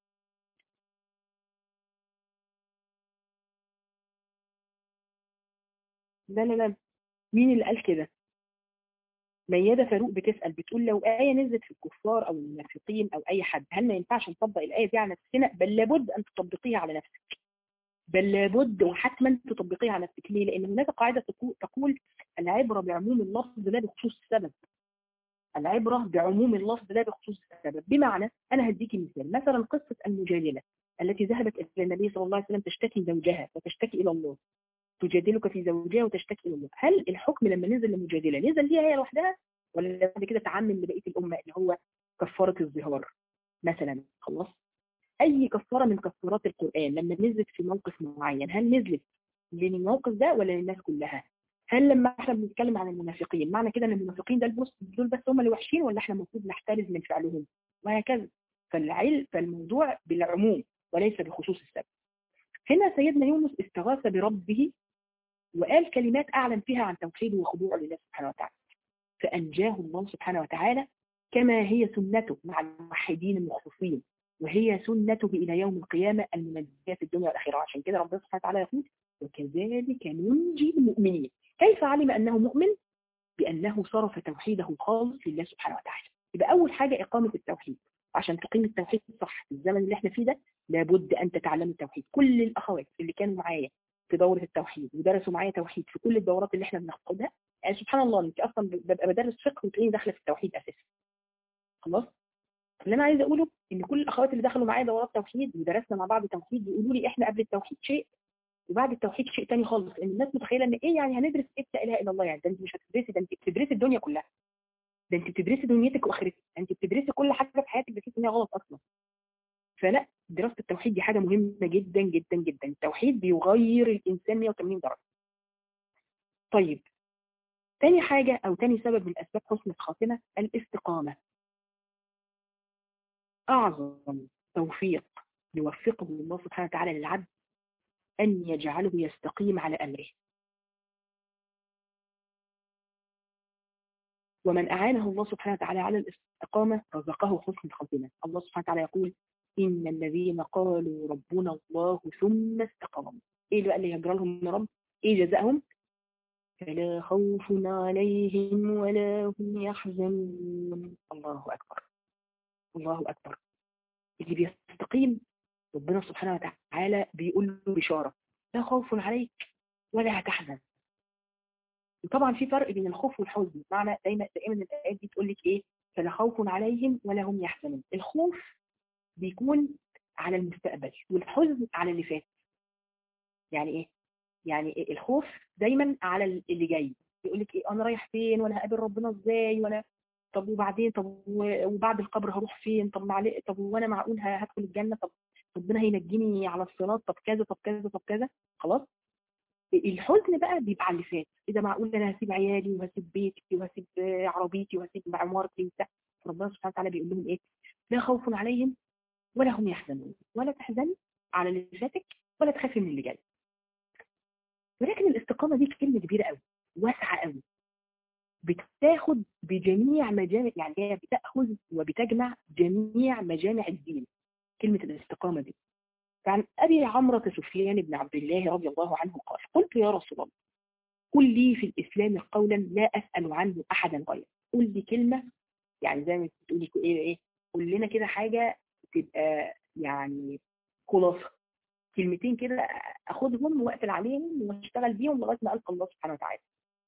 لا لا لا مين اللي قال كده ميادة فاروق بتسأل بتقول لو آية نزلت في الكفار أو المنافقين أو أي حد هل ما ينفعش نطبق الآية دي على نفسنا بل لابد أن تطبقيها على نفسك بل لابد وحتما تطبقيها على نفسك ليه؟ لأن هناك قاعدة تقول العبرة بعموم اللفظ لا بخصوص السبب العبرة بعموم اللفظ لا بخصوص السبب بمعنى أنا هديكي مثال مثلا قصة المجادلة التي ذهبت إلى النبي صلى الله عليه وسلم تشتكي زوجها وتشتكي إلى الله تجادلك في زوجها وتشتكي الى الله هل الحكم لما نزل للمجادله نزل ليها هي لوحدها ولا بعد كده تعمم لبقيه الامه اللي هو كفاره الظهار مثلا خلاص اي كفاره من كفارات القران لما نزلت في موقف معين هل نزلت للموقف ده ولا للناس كلها هل لما احنا بنتكلم عن المنافقين معنى كده ان المنافقين ده دول بس هم اللي وحشين ولا احنا المفروض نحترز من فعلهم وهكذا فالعلم فالموضوع بالعموم وليس بخصوص السبب هنا سيدنا يونس استغاث بربه وقال كلمات أعلن فيها عن توحيده وخضوعه لله سبحانه وتعالى فأنجاه الله سبحانه وتعالى كما هي سنته مع الموحدين المخلصين وهي سنته إلى يوم القيامة المنجية في الدنيا والآخرة عشان كده ربنا سبحانه وتعالى يقول وكذلك ننجي المؤمنين كيف علم أنه مؤمن بأنه صرف توحيده خالص لله سبحانه وتعالى يبقى أول حاجة إقامة التوحيد عشان تقيم التوحيد صح في الزمن اللي احنا فيه ده لابد أن تتعلم التوحيد كل الأخوات اللي كانوا معايا في دورة التوحيد ودرسوا معايا توحيد في كل الدورات اللي احنا بناخدها يعني سبحان الله انت اصلا ببقى بدرس فقه وتلاقيني داخله في التوحيد اساسا خلاص اللي انا عايزه اقوله ان كل الاخوات اللي دخلوا معايا دورات توحيد ودرسنا مع بعض توحيد بيقولوا لي احنا قبل التوحيد شيء وبعد التوحيد شيء تاني خالص لان الناس متخيله ان ايه يعني هندرس ايه لا اله الا الله يعني ده انت مش هتدرسي ده انت بتدرسي الدنيا كلها ده انت بتدرسي دنيتك واخرتك انت بتدرسي كل حاجه في حياتك بتحسي ان هي غلط اصلا فلا دراسه التوحيد دي حاجه مهمه جدا جدا جدا التوحيد بيغير الانسان 180 درجه طيب تاني حاجه او تاني سبب من اسباب حسن الخاتمه الاستقامه اعظم توفيق يوفقه الله سبحانه وتعالى للعبد ان يجعله يستقيم على امره ومن أعانه الله سبحانه وتعالى على الاستقامة رزقه حسن الخاتمة الله سبحانه وتعالى يقول إن الذين قالوا ربنا الله ثم استقاموا إيه اللي بقى اللي يجرى لهم من رب إيه جزاءهم فلا خوف عليهم ولا هم يحزنون الله أكبر الله أكبر اللي بيستقيم ربنا سبحانه وتعالى بيقول له بشارة لا خوف عليك ولا هتحزن وطبعا في فرق بين الخوف والحزن معنى دايما دائما الايات دي تقول لك ايه فلا خوف عليهم ولا هم يحزنون الخوف بيكون على المستقبل والحزن على اللي فات يعني ايه يعني إيه؟ الخوف دايما على اللي جاي يقول لك ايه انا رايح فين وانا هقابل ربنا ازاي وانا طب وبعدين طب وبعد القبر هروح فين طب معلق طب وانا معقول هدخل الجنه طب ربنا هينجيني على الصراط طب كذا طب كذا طب كذا خلاص الحزن بقى بيبقى على اللي فات اذا معقول انا هسيب عيالي وهسيب بيتي وهسيب عربيتي وهسيب عمارتي وبتاع ربنا سبحانه وتعالى بيقول لهم ايه لا خوف عليهم ولا هم يحزنون ولا تحزني على اللي فاتك ولا تخافي من اللي جاي ولكن الاستقامه دي كلمه كبيره قوي واسعه قوي بتاخد بجميع مجامع يعني هي بتاخذ وبتجمع جميع مجامع الدين كلمه الاستقامه دي فعن أبي عمرة سفيان بن عبد الله رضي الله عنه قال قلت يا رسول الله قل لي في الإسلام قولا لا أسأل عنه أحدا غيرك قل لي كلمة يعني زي ما بتقولي إيه إيه قول لنا كده حاجة تبقى يعني خلاصة كلمتين كده أخدهم وأقفل عليهم واشتغل بيهم لغاية ما ألقى الله سبحانه وتعالى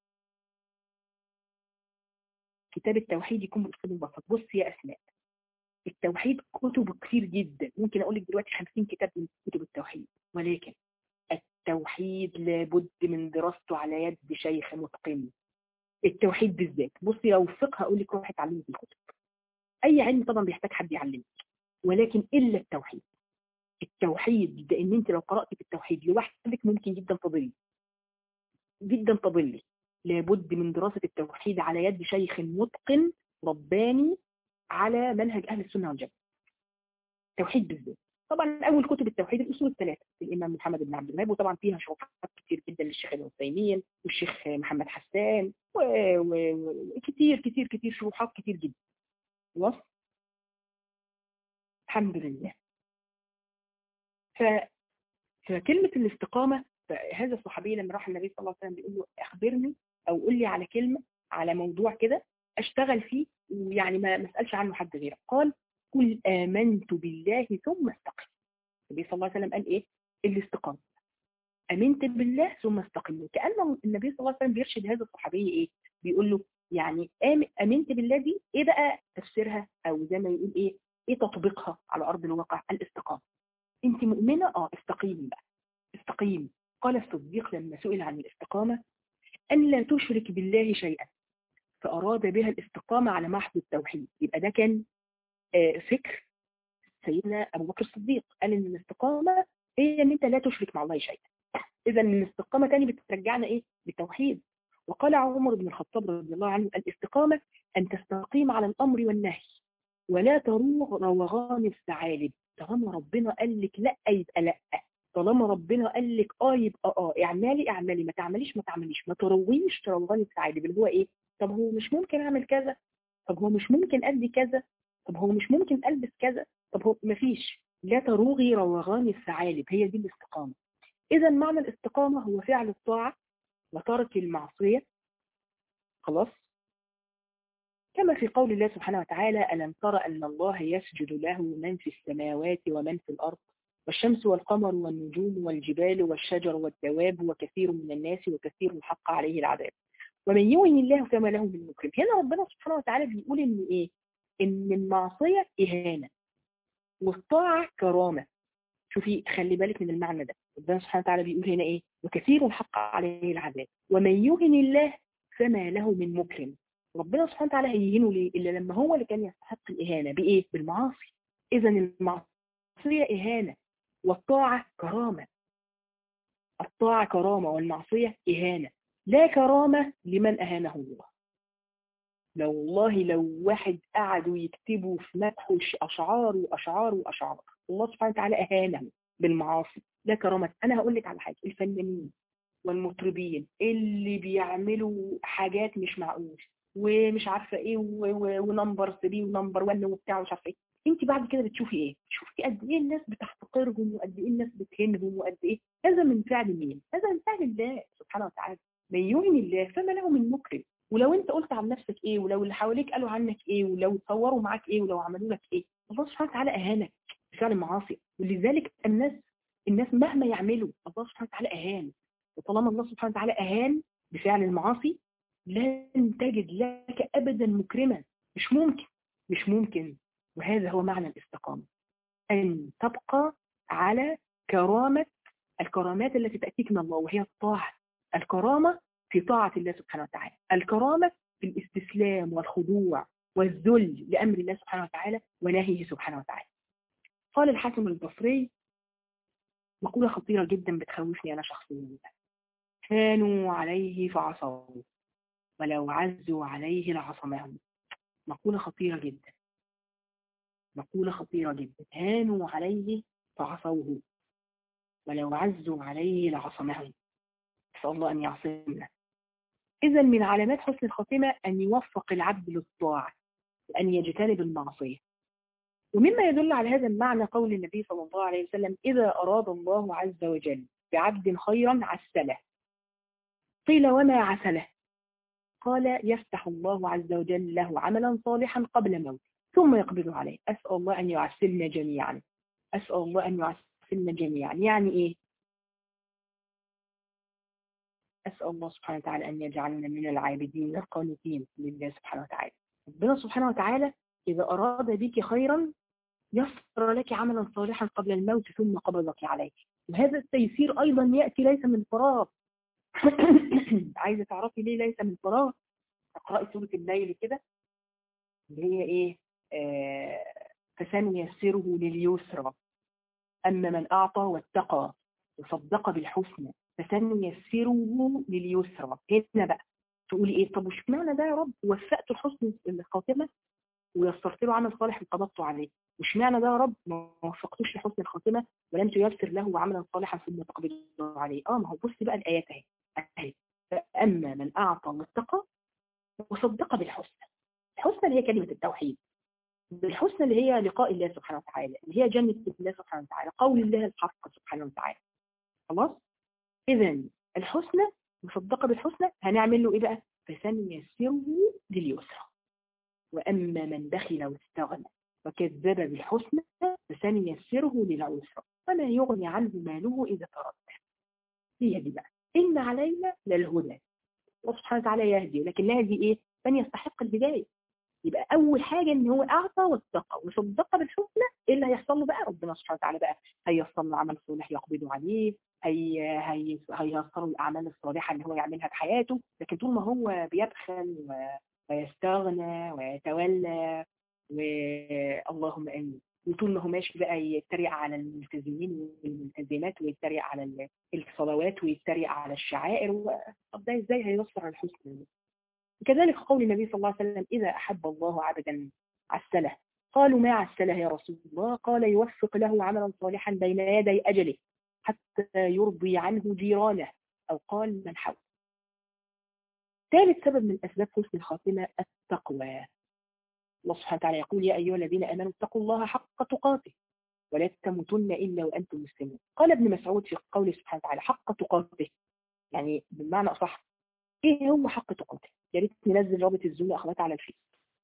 كتاب التوحيد يكون بأسلوب بسيط بص يا أسماء التوحيد كتب كتير جدا ممكن اقول لك دلوقتي 50 كتاب من كتب التوحيد ولكن التوحيد لابد من دراسته على يد شيخ متقن التوحيد بالذات بصي لو فقه هقول لك روحي اتعلمي في الكتب اي علم طبعا بيحتاج حد يعلمك ولكن الا التوحيد التوحيد ده ان انت لو قرات في التوحيد لوحدك ممكن جدا تضلي جدا تضلي لابد من دراسه التوحيد على يد شيخ متقن رباني على منهج أهل السنة والجماعة توحيد بالذات طبعا أول كتب التوحيد الأصول الثلاثة الإمام محمد بن عبد الوهاب وطبعا فيها شروحات كتير جدا للشيخ ابن عثيمين والشيخ محمد حسان وكتير كتير كتير شروحات كتير جدا خلاص الحمد لله ف... فكلمة الاستقامة هذا الصحابي لما راح النبي صلى الله عليه وسلم بيقول له أخبرني أو قول لي على كلمة على موضوع كده أشتغل فيه ويعني ما مسألش عنه حد غيرك قال قل آمنت بالله ثم استقم النبي صلى الله عليه وسلم قال إيه الاستقامة أمنت بالله ثم استقم كأن النبي صلى الله عليه وسلم بيرشد هذا الصحابي إيه بيقول له يعني أمنت بالله دي إيه بقى تفسيرها أو زي ما يقول إيه إيه تطبيقها على أرض الواقع الاستقامة أنت مؤمنة آه استقيمي بقى استقيم قال الصديق لما سئل عن الاستقامة أن لا تشرك بالله شيئا فأراد بها الاستقامة على محض التوحيد يبقى ده كان فكر سيدنا أبو بكر الصديق قال إن الاستقامة هي إن أنت لا تشرك مع الله شيئا إذا الاستقامة تاني بترجعنا إيه بالتوحيد وقال عمر بن الخطاب رضي الله عنه الاستقامة أن تستقيم على الأمر والنهي ولا تروغ روغان الثعالب طالما ربنا قال لك لا يبقى لا طالما ربنا قال لك اه يبقى اه اعملي اعملي ما تعمليش ما تعمليش ما ترويش روغان الثعالب اللي هو ايه طب هو مش ممكن اعمل كذا طب هو مش ممكن ادي كذا طب هو مش ممكن البس كذا طب هو مفيش لا تروغي روغان الثعالب هي دي الاستقامه اذا معنى الاستقامه هو فعل الطاعه وترك المعصيه خلاص كما في قول الله سبحانه وتعالى ألم تر أن الله يسجد له من في السماوات ومن في الأرض والشمس والقمر والنجوم والجبال والشجر والدواب وكثير من الناس وكثير حق عليه العذاب ومن يؤمن الله فما له من مكرم هنا ربنا سبحانه وتعالى بيقول ان ايه ان المعصية اهانة والطاعة كرامة شوفي خلي بالك من المعنى ده ربنا سبحانه وتعالى بيقول هنا ايه وكثير حق عليه العذاب ومن يهن الله فما له من مكرم ربنا سبحانه وتعالى هيهنه ليه الا لما هو اللي كان يستحق الاهانه بايه بالمعاصي اذا المعصيه اهانه والطاعه كرامه الطاعه كرامه والمعصيه اهانه لا كرامه لمن اهانه الله لو والله لو واحد قعدوا يكتبوا في مدحه اشعار واشعار واشعار الله سبحانه وتعالى اهانه بالمعاصي لا كرامه انا هقول لك على حاجه الفنانين والمطربين اللي بيعملوا حاجات مش معقول ومش عارفه ايه ونمبر 3 ونمبر 1 وبتاع ومش عارفه ايه انت بعد كده بتشوفي ايه بتشوفي قد ايه الناس بتحتقرهم وقد ايه الناس بتهينهم وقد ايه هذا من فعل مين هذا من فعل الله سبحانه وتعالى من يهن الله فما له من مكرم ولو انت قلت عن نفسك ايه ولو اللي حواليك قالوا عنك ايه ولو صوروا معاك ايه ولو عملوا لك ايه الله سبحانه وتعالى اهانك بفعل المعاصي ولذلك الناس الناس مهما يعملوا الله سبحانه وتعالى اهان وطالما الله سبحانه وتعالى اهان بفعل المعاصي لن تجد لك ابدا مكرما مش ممكن مش ممكن وهذا هو معنى الاستقامة ان تبقى على كرامة الكرامات التي تأتيك من الله وهي الطاعة الكرامة في طاعة الله سبحانه وتعالى الكرامة في الاستسلام والخضوع والذل لأمر الله سبحانه وتعالى ونهيه سبحانه وتعالى قال الحاكم البصري مقولة خطيرة جدا بتخوفني أنا شخصيا كانوا عليه فعصوا ولو عزوا عليه لعصمهم مقولة خطيرة جدا مقولة خطيرة جدا هانوا عليه فعصوه ولو عزوا عليه لعصمهم نسأل الله أن يعصمنا إذا من علامات حسن الخاتمة أن يوفق العبد للطاعة وأن يجتنب المعصية ومما يدل على هذا المعنى قول النبي صلى الله عليه وسلم إذا أراد الله عز وجل بعبد خيرا عسله قيل وما عسله قال يفتح الله عز وجل له عملا صالحا قبل موته ثم يقبض عليه أسأل الله أن يعسلنا جميعا أسأل الله أن يعسلنا جميعا يعني إيه أسأل الله سبحانه وتعالى أن يجعلنا من العابدين القانتين لله سبحانه وتعالى ربنا سبحانه وتعالى إذا أراد بك خيرا يسر لك عملا صالحا قبل الموت ثم قبضك عليه وهذا التيسير أيضا يأتي ليس من فراغ عايزة تعرفي ليه ليس من فراغ اقرأي سورة الليل كده اللي هي إيه آه فسنيسره لليسرى أما من أعطى واتقى وصدق بالحسنى فسنيسره لليسرى هنا بقى تقولي ايه طب وش معنى ده يا رب وفقت الحسن الخاتمه ويسرت له عمل صالح وقبضته عليه وش معنى ده يا رب ما وفقتوش لحسن الخاتمه ولم تيسر له عملا صالحا ثم تقبضه عليه اه ما هو بصي بقى الايات اهي اهي فاما من اعطى واتقى وصدق بالحسنى الحسنى اللي هي كلمه التوحيد بالحسنى اللي هي لقاء الله سبحانه وتعالى اللي هي جنه الله سبحانه وتعالى قول الله الحق سبحانه وتعالى خلاص إذا الحسنى مصدقة بالحسنى هنعمل له إيه بقى فسنيسره لليسرى وأما من بخل واستغنى وكذب بالحسنى فسنيسره للعسرى وما يغني عنه ماله إذا تردى هي دي بقى إن علينا للهدى الله سبحانه وتعالى يهدي لكن لا يهدي إيه من يستحق الهداية يبقى أول حاجة إن هو أعطى واتقى وصدق بالحسنى إيه اللي هيحصل له بقى ربنا سبحانه وتعالى بقى هيصل له عمل صالح يقبضه عليه هي هي هييسر الاعمال الصالحه اللي هو يعملها في حياته لكن طول ما هو بيبخل ويستغنى ويتولى واللهم امين وطول ما هو ماشي بقى يتريق على الملتزمين والملتزمات ويتريق على الصلوات ويتريق على الشعائر طب ده ازاي هيوصل الحسن وكذلك قول النبي صلى الله عليه وسلم اذا احب الله عبدا عسله قالوا ما عسله يا رسول الله قال يوفق له عملا صالحا بين يدي اجله حتى يرضي عنه جيرانه أو قال من حول ثالث سبب من أسباب حسن الخاتمة التقوى الله سبحانه وتعالى يقول يا أيها الذين آمنوا اتقوا الله حق تقاته ولا تموتن إلا وأنتم مسلمون قال ابن مسعود في قوله سبحانه وتعالى حق تقاته يعني بمعنى أصح إيه هو حق تقاته يا ريت ننزل رابط الزوم يا اخوات على الفيس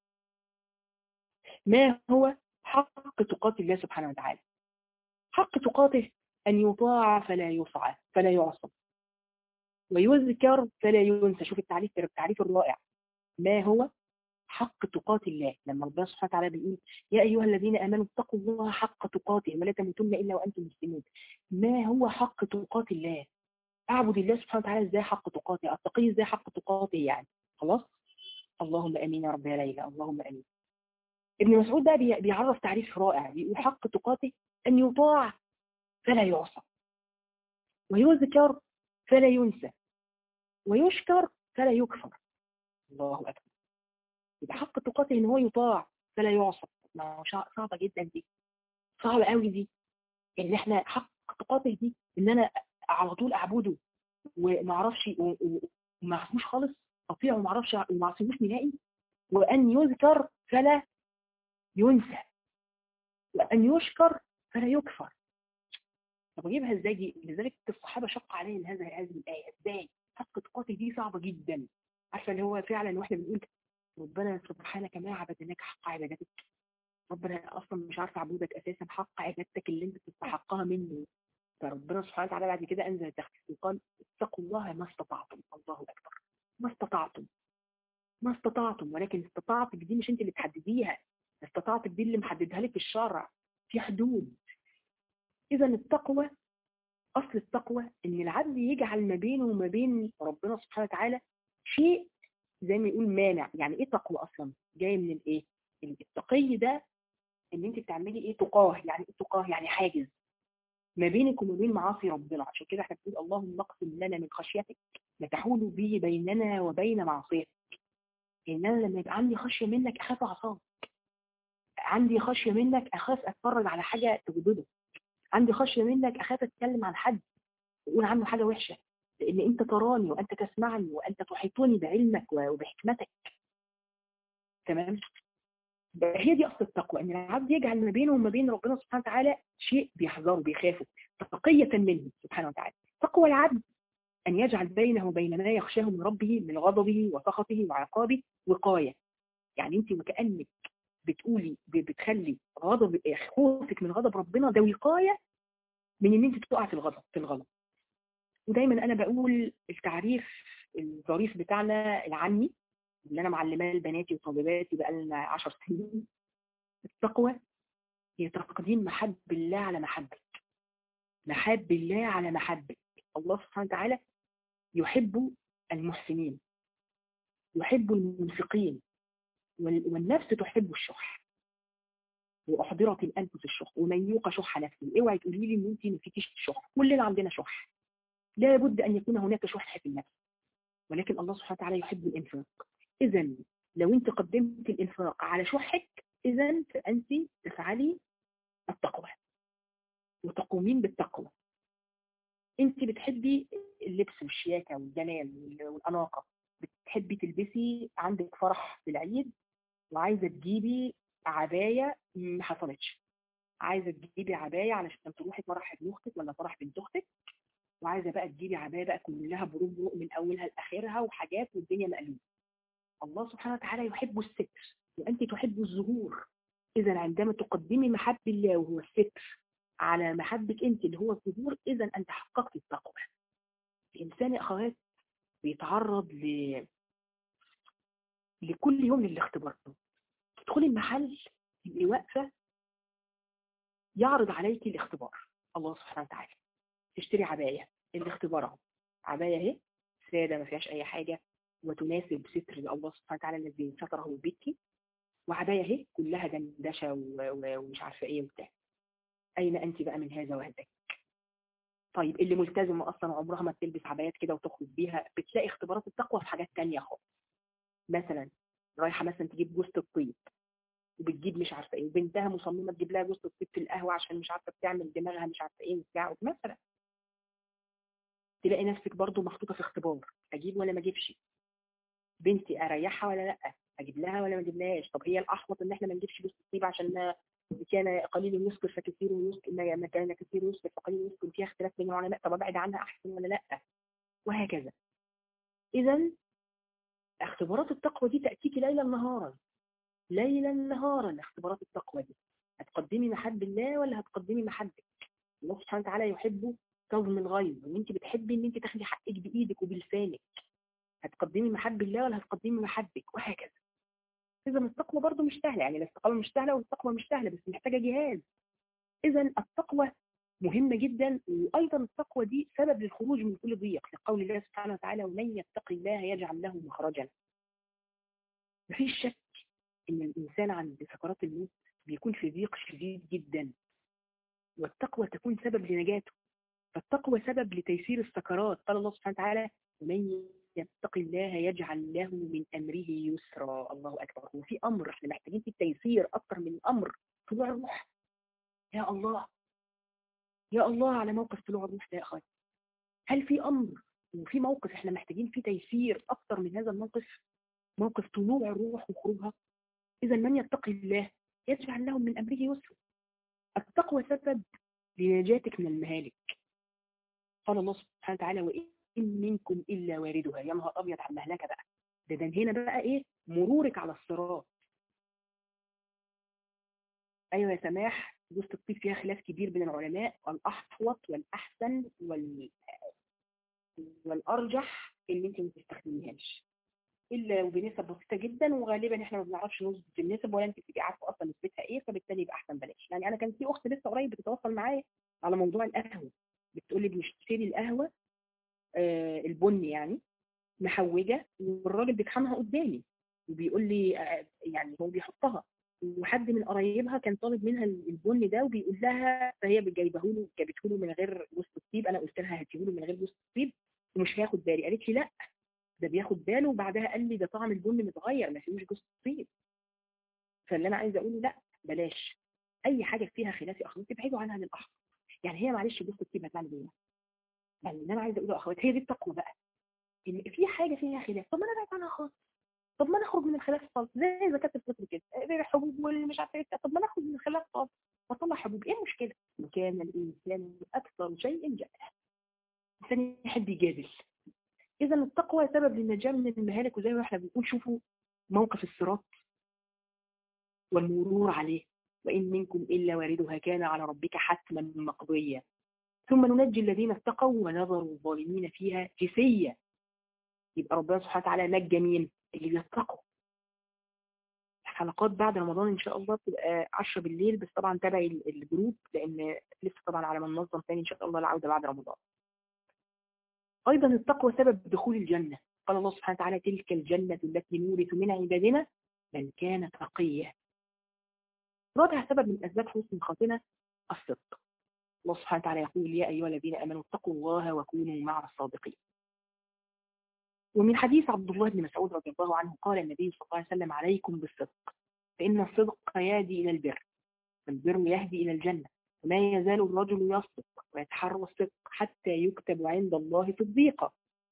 ما هو حق تقاة الله سبحانه وتعالى حق تقاته أن يطاع فلا يصعى فلا يعصى ويذكر فلا ينسى شوف التعريف التعريف الرائع ما هو حق تقاة الله لما ربنا سبحانه وتعالى بيقول يا أيها الذين آمنوا اتقوا الله حق تقاته ولا تموتن إلا وأنتم مسلمون ما هو حق تقاة الله أعبد الله سبحانه وتعالى إزاي حق تقاته أتقي إزاي حق تقاته يعني خلاص اللهم أمين يا رب يا ليلى اللهم أمين ابن مسعود ده بيعرف تعريف رائع بيقول حق تقاته أن يطاع فلا يعصى ويذكر فلا ينسى ويشكر فلا يكفر الله أكبر يبقى حق تقاته ان هو يطاع فلا يعصى ما صعبة جدا دي صعبة قوي دي ان احنا حق تقاته دي ان انا على طول اعبده وما اعرفش وما اعرفوش خالص اطيعه وما اعرفش وما اعصيهوش نهائي وان يذكر فلا ينسى وان يشكر فلا يكفر طب اجيبها ازاي دي لذلك الصحابه شق عليهم هذا هذه الايه ازاي حق تقاته دي صعبه جدا عارفه اللي هو فعلا واحنا بنقول ربنا سبحانك ما عبدناك حق عبادتك ربنا اصلا مش عارف اعبدك اساسا حق عبادتك اللي انت تستحقها منه فربنا سبحانه وتعالى بعد كده انزل التخفيف وقال اتقوا الله ما استطعتم الله اكبر ما استطعتم ما استطعتم ولكن استطاعتك دي مش انت اللي تحدديها استطاعتك دي اللي محددها لك الشرع في حدود اذا التقوى اصل التقوى ان العبد يجعل ما بينه وما بين ربنا سبحانه وتعالى شيء زي ما يقول مانع يعني ايه تقوى اصلا جاي من الايه التقي ده ان انت بتعملي ايه تقاه يعني ايه تقاه يعني حاجز ما بينك وما بين معاصي ربنا عشان كده احنا بنقول اللهم اقسم لنا من خشيتك ما تحول به بيننا وبين معصيتك ان انا لما يبقى عندي خشيه منك اخاف اعصاك عندي خشيه منك اخاف اتفرج على حاجه تغضبك عندي خشيه منك اخاف اتكلم عن حد يقول عنه حاجه وحشه لان انت تراني وانت تسمعني وانت تحيطني بعلمك وبحكمتك تمام هي دي اصل التقوى ان العبد يجعل ما بينه وما بين ربنا سبحانه وتعالى شيء بيحذره بيخافه تقية منه سبحانه وتعالى تقوى العبد ان يجعل بينه وبين ما يخشاه من ربه من غضبه وسخطه وعقابه وقايه يعني انت وكانك بتقولي بتخلي غضب خوفك من غضب ربنا ده وقايه من ان انت تقع في الغضب في الغلط ودايما انا بقول التعريف الظريف بتاعنا العامي اللي انا معلماه لبناتي وطالباتي بقى لنا 10 سنين التقوى هي تقديم محب الله على محبك محب الله على محبك الله سبحانه وتعالى يحب المحسنين يحب المنفقين والنفس تحب الشح واحضرت الانفس الشح ومن يوق شح نفسه اوعي تقولي لي ان انت ما فيكيش شح كلنا عندنا شح لا بد ان يكون هناك شح في النفس ولكن الله سبحانه وتعالى يحب الانفاق اذا لو انت قدمت الانفاق على شحك اذا فانت تفعلي التقوى وتقومين بالتقوى انت بتحبي اللبس والشياكه والجمال والاناقه بتحبي تلبسي عندك فرح في العيد وعايزه تجيبي عبايه ما حصلتش عايزه تجيبي عبايه علشان تروحي فرح ابن اختك ولا فرح بنت اختك وعايزه بقى تجيبي عبايه بقى كلها بروج من اولها لاخرها وحاجات والدنيا مقلوبه الله سبحانه وتعالى يحب الستر وانت تحب الظهور اذا عندما تقدمي محب الله وهو الستر على محبك انت اللي هو الظهور اذا انت حققت التقوى الانسان يا اخوات بيتعرض ل لكل يوم للاختبار تدخلي المحل تبقي واقفه يعرض عليك الاختبار الله سبحانه وتعالى تشتري عبايه الاختبار اهو عبايه اهي ساده ما فيهاش اي حاجه وتناسب ستر الله سبحانه وتعالى الذي ستره بك وعبايه اهي كلها دندشه ومش عارفه ايه وبتاع اين انت بقى من هذا وهذاك طيب اللي ملتزمه اصلا عمرها ما بتلبس عبايات كده وتخرج بيها بتلاقي اختبارات التقوى في حاجات تانية خالص مثلا رايحه مثلا تجيب جوزة الطيب وبتجيب مش عارفه ايه وبنتها مصممه تجيب لها جوزة الطيب في القهوه عشان مش عارفه بتعمل دماغها مش عارفه ايه وبتاع مثلا تلاقي نفسك برضو محطوطه في اختبار اجيب ولا ما اجيبش بنتي اريحها ولا لا اجيب لها ولا ما اجيبلهاش طب هي الاحوط ان احنا ما نجيبش جوزة الطيب عشان كان قليل يسكر فكثير يسكر ما كان كثير يسكر فقليل يسكر فيها اختلاف بين العلماء طب ابعد عنها احسن ولا لا وهكذا اذا اختبارات التقوى دي تأتيك ليلا نهارا ليلا نهارا اختبارات التقوى دي هتقدمي محب الله ولا هتقدمي محبك الله سبحانه وتعالى يحب كظم الغيظ وان انت بتحبي ان انت تاخدي حقك بايدك وبلسانك هتقدمي محب الله ولا هتقدمي محبك وهكذا اذا التقوى برضو مش سهله يعني الاستقامه مش سهله والتقوى مش سهله بس محتاجه جهاد اذا التقوى مهمة جدا وأيضا التقوى دي سبب للخروج من كل ضيق لقول الله سبحانه وتعالى ومن يتق الله يجعل له مخرجا مفيش شك إن الإنسان عند سكرات الموت بيكون في ضيق شديد جدا والتقوى تكون سبب لنجاته فالتقوى سبب لتيسير السكرات قال الله سبحانه وتعالى ومن يتق الله يجعل له من أمره يسرا الله أكبر وفي أمر احنا محتاجين في التيسير أكثر من أمر طلوع الروح يا الله يا الله على موقف طلوع الروح ده يا أخواتي هل في أمر وفي موقف احنا محتاجين فيه تيسير أكثر من هذا الموقف موقف طلوع الروح وخروجها إذا من يتقي الله يجعل له من أمره يسرا التقوى سبب لنجاتك من المهالك قال الله سبحانه وتعالى وإن منكم إلا واردها يا نهار أبيض على المهلكة بقى ده ده هنا بقى إيه مرورك على الصراط أيوة يا سماح دوسة الطيب فيها خلاف كبير بين العلماء الأحوط والأحسن وال... والأرجح إن أنت ما تستخدميهاش إلا وبنسب بسيطة جدا وغالبا إحنا ما بنعرفش نظبط النسب ولا أنت بتبقي عارفة أصلا نسبتها إيه فبالتالي يبقى أحسن بلاش يعني أنا كان في أخت لسه قريب بتتواصل معايا على موضوع القهوة بتقول لي بنشتري القهوة آه البني يعني محوجة والراجل بيطحنها قدامي وبيقول لي آه يعني هو بيحطها وحد من قرايبها كان طالب منها البن ده وبيقول لها فهي جايبه له جابته له من غير جوز الطيب انا قلت لها هاتيه له من غير جوز الطيب ومش هياخد بالي قالت لي لا ده بياخد باله وبعدها قال لي ده طعم البن متغير ما فيهوش جوز الطيب فاللي انا عايزه اقوله لا بلاش اي حاجه فيها خلاف يا اخواتي ابعدوا عنها للاحمر يعني هي معلش جوز الطيب هتعمل ايه يعني اللي انا عايزه اقوله يا اخواتي هي دي التقوى بقى ان في حاجه فيها خلاف طب ما انا ابعد عنها خالص طب ما نخرج من الخلاف خالص زي زكاة الفطر كده الحبوب والمش عارفه ايه طب ما نخرج من الخلاف خالص واطلع حبوب ايه المشكله؟ وكان الانسان اكثر شيء جدلا الانسان يحب يجادل اذا التقوى سبب للنجاه من المهالك وزي ما احنا بنقول شوفوا موقف الصراط والمرور عليه وان منكم الا واردها كان على ربك حتما مقضيا ثم ننجي الذين اتقوا ونذر الظالمين فيها جثيا يبقى ربنا سبحانه وتعالى نجى مين؟ اللي بيتقوا الحلقات بعد رمضان ان شاء الله بتبقى 10 بالليل بس طبعا تابعي الجروب لان لسه طبعا على ما ننظم تاني ان شاء الله العوده بعد رمضان ايضا التقوى سبب دخول الجنه قال الله سبحانه وتعالى تلك الجنه التي نورث من عبادنا من كان تقيا رابع سبب من اسباب حسن الخاتمه الصدق الله سبحانه وتعالى يقول يا ايها الذين امنوا اتقوا الله وكونوا مع الصادقين ومن حديث عبد الله بن مسعود رضي الله عنه قال النبي صلى الله عليه وسلم عليكم بالصدق فإن الصدق يهدي إلى البر والبر يهدي إلى الجنة وما يزال الرجل يصدق ويتحرى الصدق حتى يكتب عند الله صديقا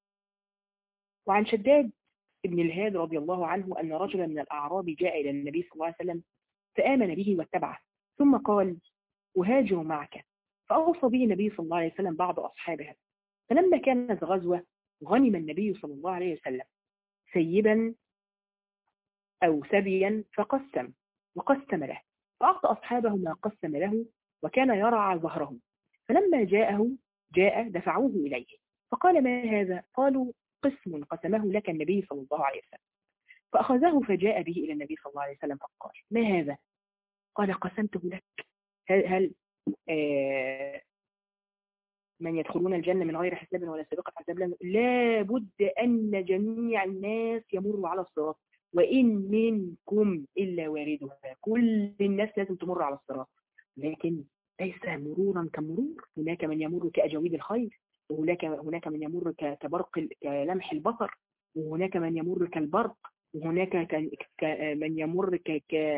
وعن شداد ابن الهاد رضي الله عنه أن رجلا من الأعراب جاء إلى النبي صلى الله عليه وسلم فآمن به واتبعه ثم قال أهاجر معك فأوصى به النبي صلى الله عليه وسلم بعض أصحابه فلما كانت غزوة غنم النبي صلى الله عليه وسلم سيبا أو سبيا فقسم وقسم له فأعطى أصحابه ما قسم له وكان يرعى ظهره فلما جاءه جاء دفعوه إليه فقال ما هذا قالوا قسم قسمه لك النبي صلى الله عليه وسلم فأخذه فجاء به إلى النبي صلى الله عليه وسلم فقال ما هذا قال قسمته لك هل, هل آه من يدخلون الجنة من غير حساب ولا سابقة حساب لا بد أن جميع الناس يمروا على الصراط وإن منكم إلا واردها كل الناس لازم تمر على الصراط لكن ليس مرورا كمرور هناك من يمر كأجاويد الخير وهناك هناك من يمر كبرق كلمح البصر وهناك من يمر كالبرق وهناك من يمر ك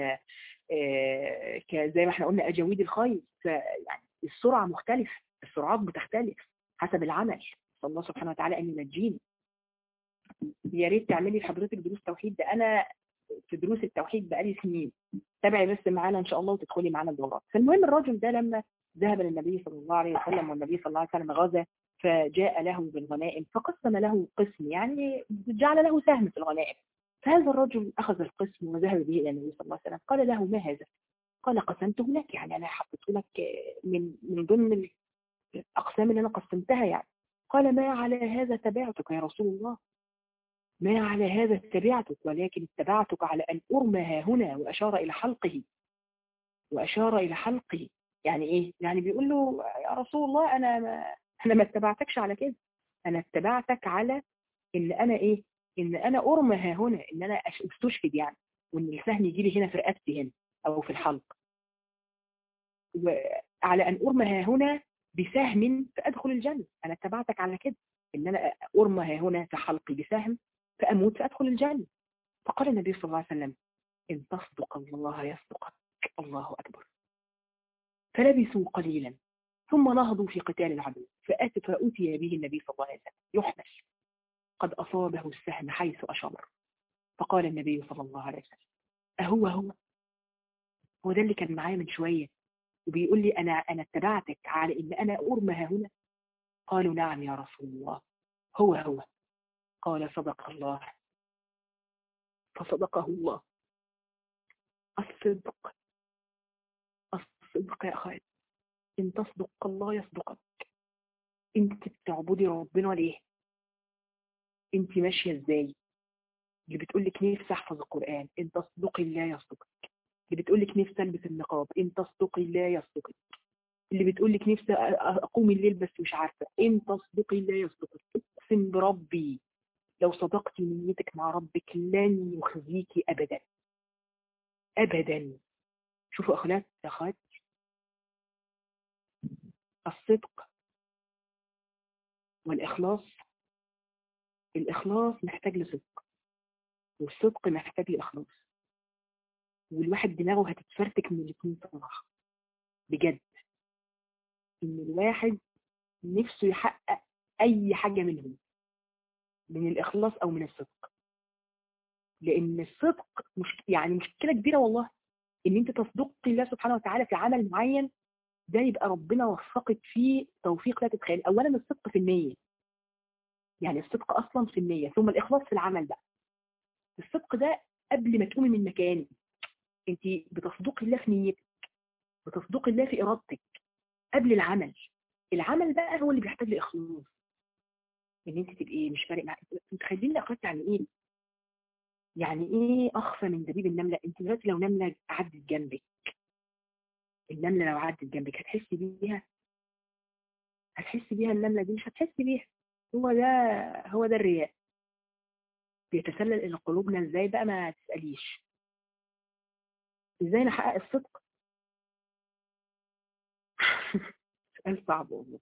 ك زي ما احنا قلنا أجاويد الخير فيعني السرعة مختلفة السرعات بتختلف حسب العمل صلى الله سبحانه وتعالى أن ينجيني يا ريت تعملي لحضرتك دروس توحيد ده أنا في دروس التوحيد بقالي سنين تابعي بس معانا إن شاء الله وتدخلي معانا الدورات فالمهم الراجل ده لما ذهب للنبي صلى الله عليه وسلم والنبي صلى الله عليه وسلم غزا فجاء له بالغنائم فقسم له قسم يعني جعل له سهم في الغنائم فهذا الرجل أخذ القسم وذهب به إلى النبي صلى الله عليه وسلم قال له ما هذا قال قسمته لك يعني أنا حطيته لك من من ضمن الأقسام اللي أنا قسمتها يعني قال ما على هذا تبعتك يا رسول الله ما على هذا اتبعتك ولكن اتبعتك على أن أرمى هنا وأشار إلى حلقه وأشار إلى حلقه يعني إيه؟ يعني بيقول له يا رسول الله أنا ما أنا ما اتبعتكش على كده أنا اتبعتك على إن أنا إيه؟ إن أنا أرمى هنا إن أنا استشهد يعني وإن السهم يجي لي هنا في رقبتي هنا أو في الحلق وعلى أن أرمى هنا بسهم فأدخل الجنة أنا اتبعتك على كده إن أنا أرمى هنا في حلقي بسهم فأموت فأدخل الجنة فقال النبي صلى الله عليه وسلم إن تصدق الله يصدقك الله أكبر فلبثوا قليلا ثم نهضوا في قتال العدو فأتى فأتي به النبي صلى الله عليه وسلم يحمل قد أصابه السهم حيث أشار فقال النبي صلى الله عليه وسلم أهو هو هو ده اللي كان معايا من شوية وبيقول لي أنا أنا اتبعتك على إن أنا أرمى هنا قالوا نعم يا رسول الله هو هو قال صدق الله فصدقه الله الصدق الصدق يا أخوات إن تصدق الله يصدقك أنت بتعبدي ربنا ليه أنت ماشية إزاي اللي بتقول لك نفسي أحفظ القرآن إن تصدقي الله يصدقك اللي بتقول لك نفسي ألبس النقاب إن تصدقي الله يصدقك اللي بتقول لك نفسي أقوم الليل بس مش عارفة إن تصدقي الله يصدقك أقسم بربي لو صدقتي نيتك مع ربك لن يخزيك أبدا أبدا شوفوا أخلاق يا أخوات الصدق والإخلاص الإخلاص محتاج لصدق والصدق محتاج لإخلاص والواحد دماغه هتتفرتك من الاثنين صراحة بجد إن الواحد نفسه يحقق أي حاجة منهم من الإخلاص أو من الصدق لأن الصدق مش يعني مشكلة كبيرة والله إن أنت تصدقي الله سبحانه وتعالى في عمل معين ده يبقى ربنا وفقك فيه توفيق لا تتخيل أولا الصدق في النية يعني الصدق أصلا في النية ثم الإخلاص في العمل بقى الصدق ده قبل ما تقومي من مكانك أنت بتصدقي الله في نيتك بتصدقي الله في إرادتك قبل العمل العمل بقى هو اللي بيحتاج لإخلاص ان انت تبقي مش فارق معاك متخيلين الاخلاص يعني ايه يعني ايه اخفى من دبيب النمله انت دلوقتي لو نمله عدت جنبك النمله لو عدت جنبك هتحسي بيها هتحسي بيها النمله دي مش هتحسي بيها هو ده هو ده الرياء بيتسلل الى قلوبنا ازاي بقى ما تساليش ازاي نحقق الصدق سؤال صعب والله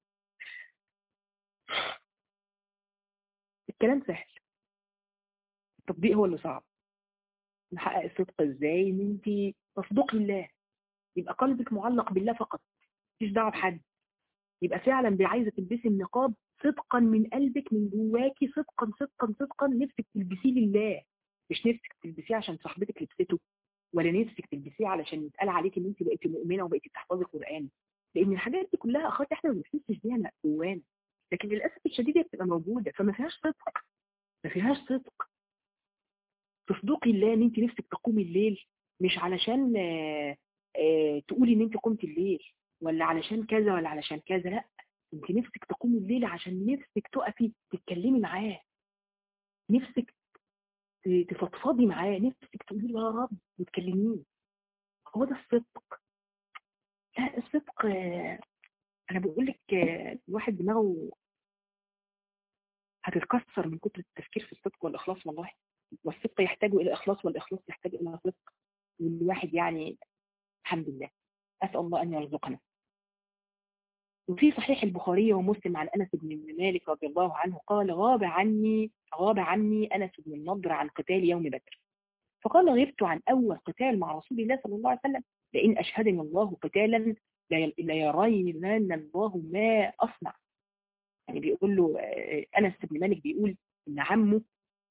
الكلام سهل التطبيق هو اللي صعب نحقق الصدق ازاي ان انت تصدقي الله يبقى قلبك معلق بالله فقط مفيش دعوه بحد يبقى فعلا عايزه تلبسي النقاب صدقا من قلبك من جواكي صدقا صدقا صدقا نفسك تلبسيه لله مش نفسك تلبسيه عشان صاحبتك لبسته ولا نفسك تلبسيه علشان يتقال عليك ان انت بقيتي مؤمنه وبقيتي بتحفظي القران لان الحاجات دي كلها اخوات احنا ما بنحسش بيها جوانا لكن للاسف الشديد هي بتبقى موجوده فما فيهاش صدق ما فيهاش صدق تصدقي الله ان انت نفسك تقومي الليل مش علشان آآ آآ تقولي ان انت قمتي الليل ولا علشان كذا ولا علشان كذا لا انت نفسك تقومي الليل عشان نفسك تقفي تتكلمي معاه نفسك تفضفضي معاه نفسك تقولي له يا رب وتكلميه هو ده الصدق لا الصدق انا بقول لك الواحد دماغه هتتكسر من كتر التفكير في الصدق والاخلاص والله والصدق يحتاج الى اخلاص والاخلاص يحتاج الى صدق والواحد يعني الحمد لله اسال الله ان يرزقنا وفي صحيح البخاري ومسلم عن انس بن مالك رضي الله عنه قال غاب عني غاب عني انس بن النضر عن قتال يوم بدر فقال غبت عن اول قتال مع رسول الله صلى الله عليه وسلم لئن اشهدني الله قتالا ليرين الله ما اصنع يعني بيقول له انس بن مالك بيقول ان عمه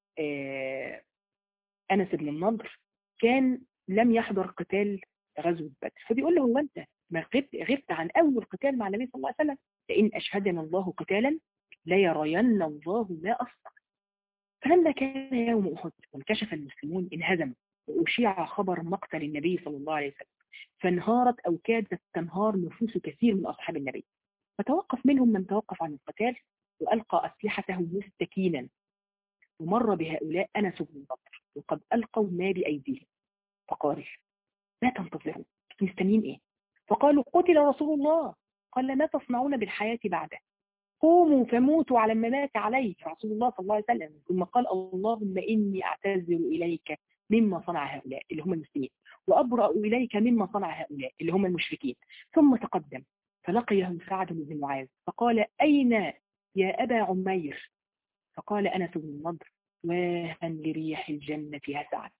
انس بن النضر كان لم يحضر قتال غزوه بدر فبيقول له هو انت ما غبت غبت عن اول قتال مع النبي صلى الله عليه وسلم لئن أشهدنا الله قتالا ليرين الله ما أصنع فلما كان يوم أحد وانكشف المسلمون انهزموا وأشيع خبر مقتل النبي صلى الله عليه وسلم فانهارت أو كادت تنهار نفوس كثير من أصحاب النبي فتوقف منهم من توقف عن القتال وألقى أسلحته مستكينا ومر بهؤلاء أنس بن النضر وقد ألقوا ما بأيديهم فقال ما تنتظرون مستنيين إيه فقالوا قتل رسول الله قال ما تصنعون بالحياة بعده قوموا فموتوا على ما مات عليه رسول الله صلى الله عليه وسلم ثم قال اللهم إني أعتذر إليك مما صنع هؤلاء اللي هم المسلمين وأبرأ إليك مما صنع هؤلاء اللي هم المشركين ثم تقدم فلقيه سعد بن معاذ فقال أين يا أبا عمير فقال أنس بن النضر واهن لريح الجنة يا سعد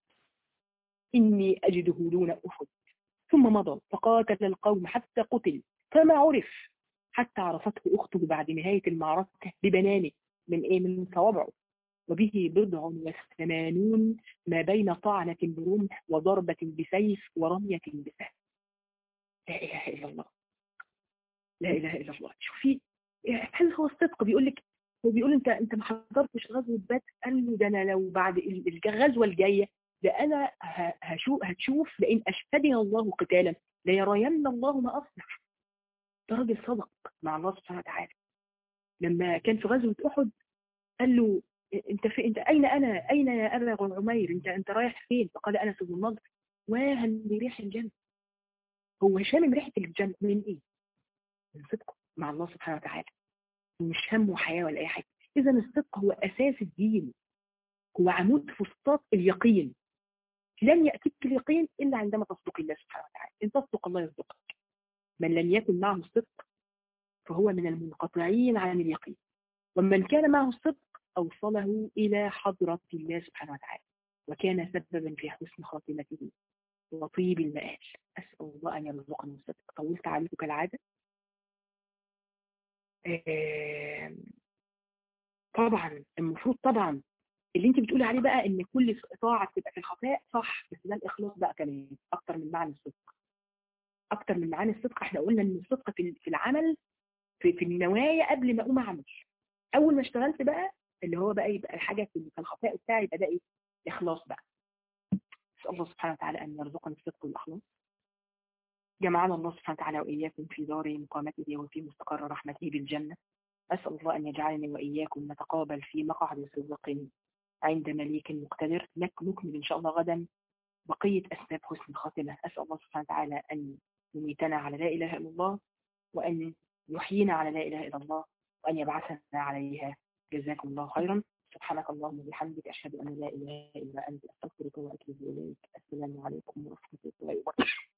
إني أجده دون أحد ثم مضى فقاتل القوم حتى قتل فما عرف حتى عرفته أخته بعد نهاية المعركة ببنانه من إيه من صوابعه وبه بضع وثمانون ما بين طعنة برمح وضربة بسيف ورمية بسهم لا إله إلا الله لا إله إلا الله شوفي هل هو الصدق بيقول لك هو بيقول انت انت ما حضرتش غزوه بدر قال له ده انا لو بعد الغزوه الجايه ده انا هشوف هتشوف لان اشهدنا الله قتالا ليرين الله ما اصنع ده راجل صدق مع الله سبحانه وتعالى لما كان في غزوه احد قال له انت في انت اين انا اين يا ابا عمير انت انت رايح فين فقال انس بن النضر واهن بريح الجنه هو شامم ريحه الجنه من ايه من صدقه مع الله سبحانه وتعالى مش همه حياة ولا أي حاجة إذا الصدق هو أساس الدين هو عمود فسطاط اليقين لن يأتيك اليقين إلا عندما تصدق الله سبحانه وتعالى إن تصدق الله يصدقك من لم يكن معه الصدق فهو من المنقطعين عن اليقين ومن كان معه الصدق أوصله إلى حضرة الله سبحانه وتعالى وكان سببا في حسن خاتمته وطيب المآل أسأل الله أن يرزقنا الصدق طولت عليكم كالعادة طبعا المفروض طبعا اللي انت بتقولي عليه بقى ان كل طاعه تبقى في الخفاء صح بس ده الاخلاص بقى كمان اكتر من معنى الصدق اكتر من معاني الصدق احنا قلنا ان الصدق في في العمل في, في النوايا قبل ما اقوم اعمل اول ما اشتغلت بقى اللي هو بقى يبقى الحاجه في الخفاء بتاعي يبقى ده ايه اخلاص بقى نسال الله سبحانه وتعالى ان يرزقنا الصدق والاخلاص جمعنا الله سبحانه وتعالى وإياكم في دار مقامته وفي مستقر رحمته بالجنة أسأل الله أن يجعلني وإياكم نتقابل في مقعد صدق عند مليك مقتدر نكمل إن شاء الله غدا بقية أسباب حسن الخاتمة أسأل الله سبحانه وتعالى أن يميتنا على لا إله إلا الله وأن يحيينا على لا إله إلا الله وأن يبعثنا عليها جزاكم الله خيرا سبحانك اللهم وبحمدك أشهد أن لا إله إلا أنت أستغفرك وأتوب إليك السلام عليكم ورحمة الله وبركاته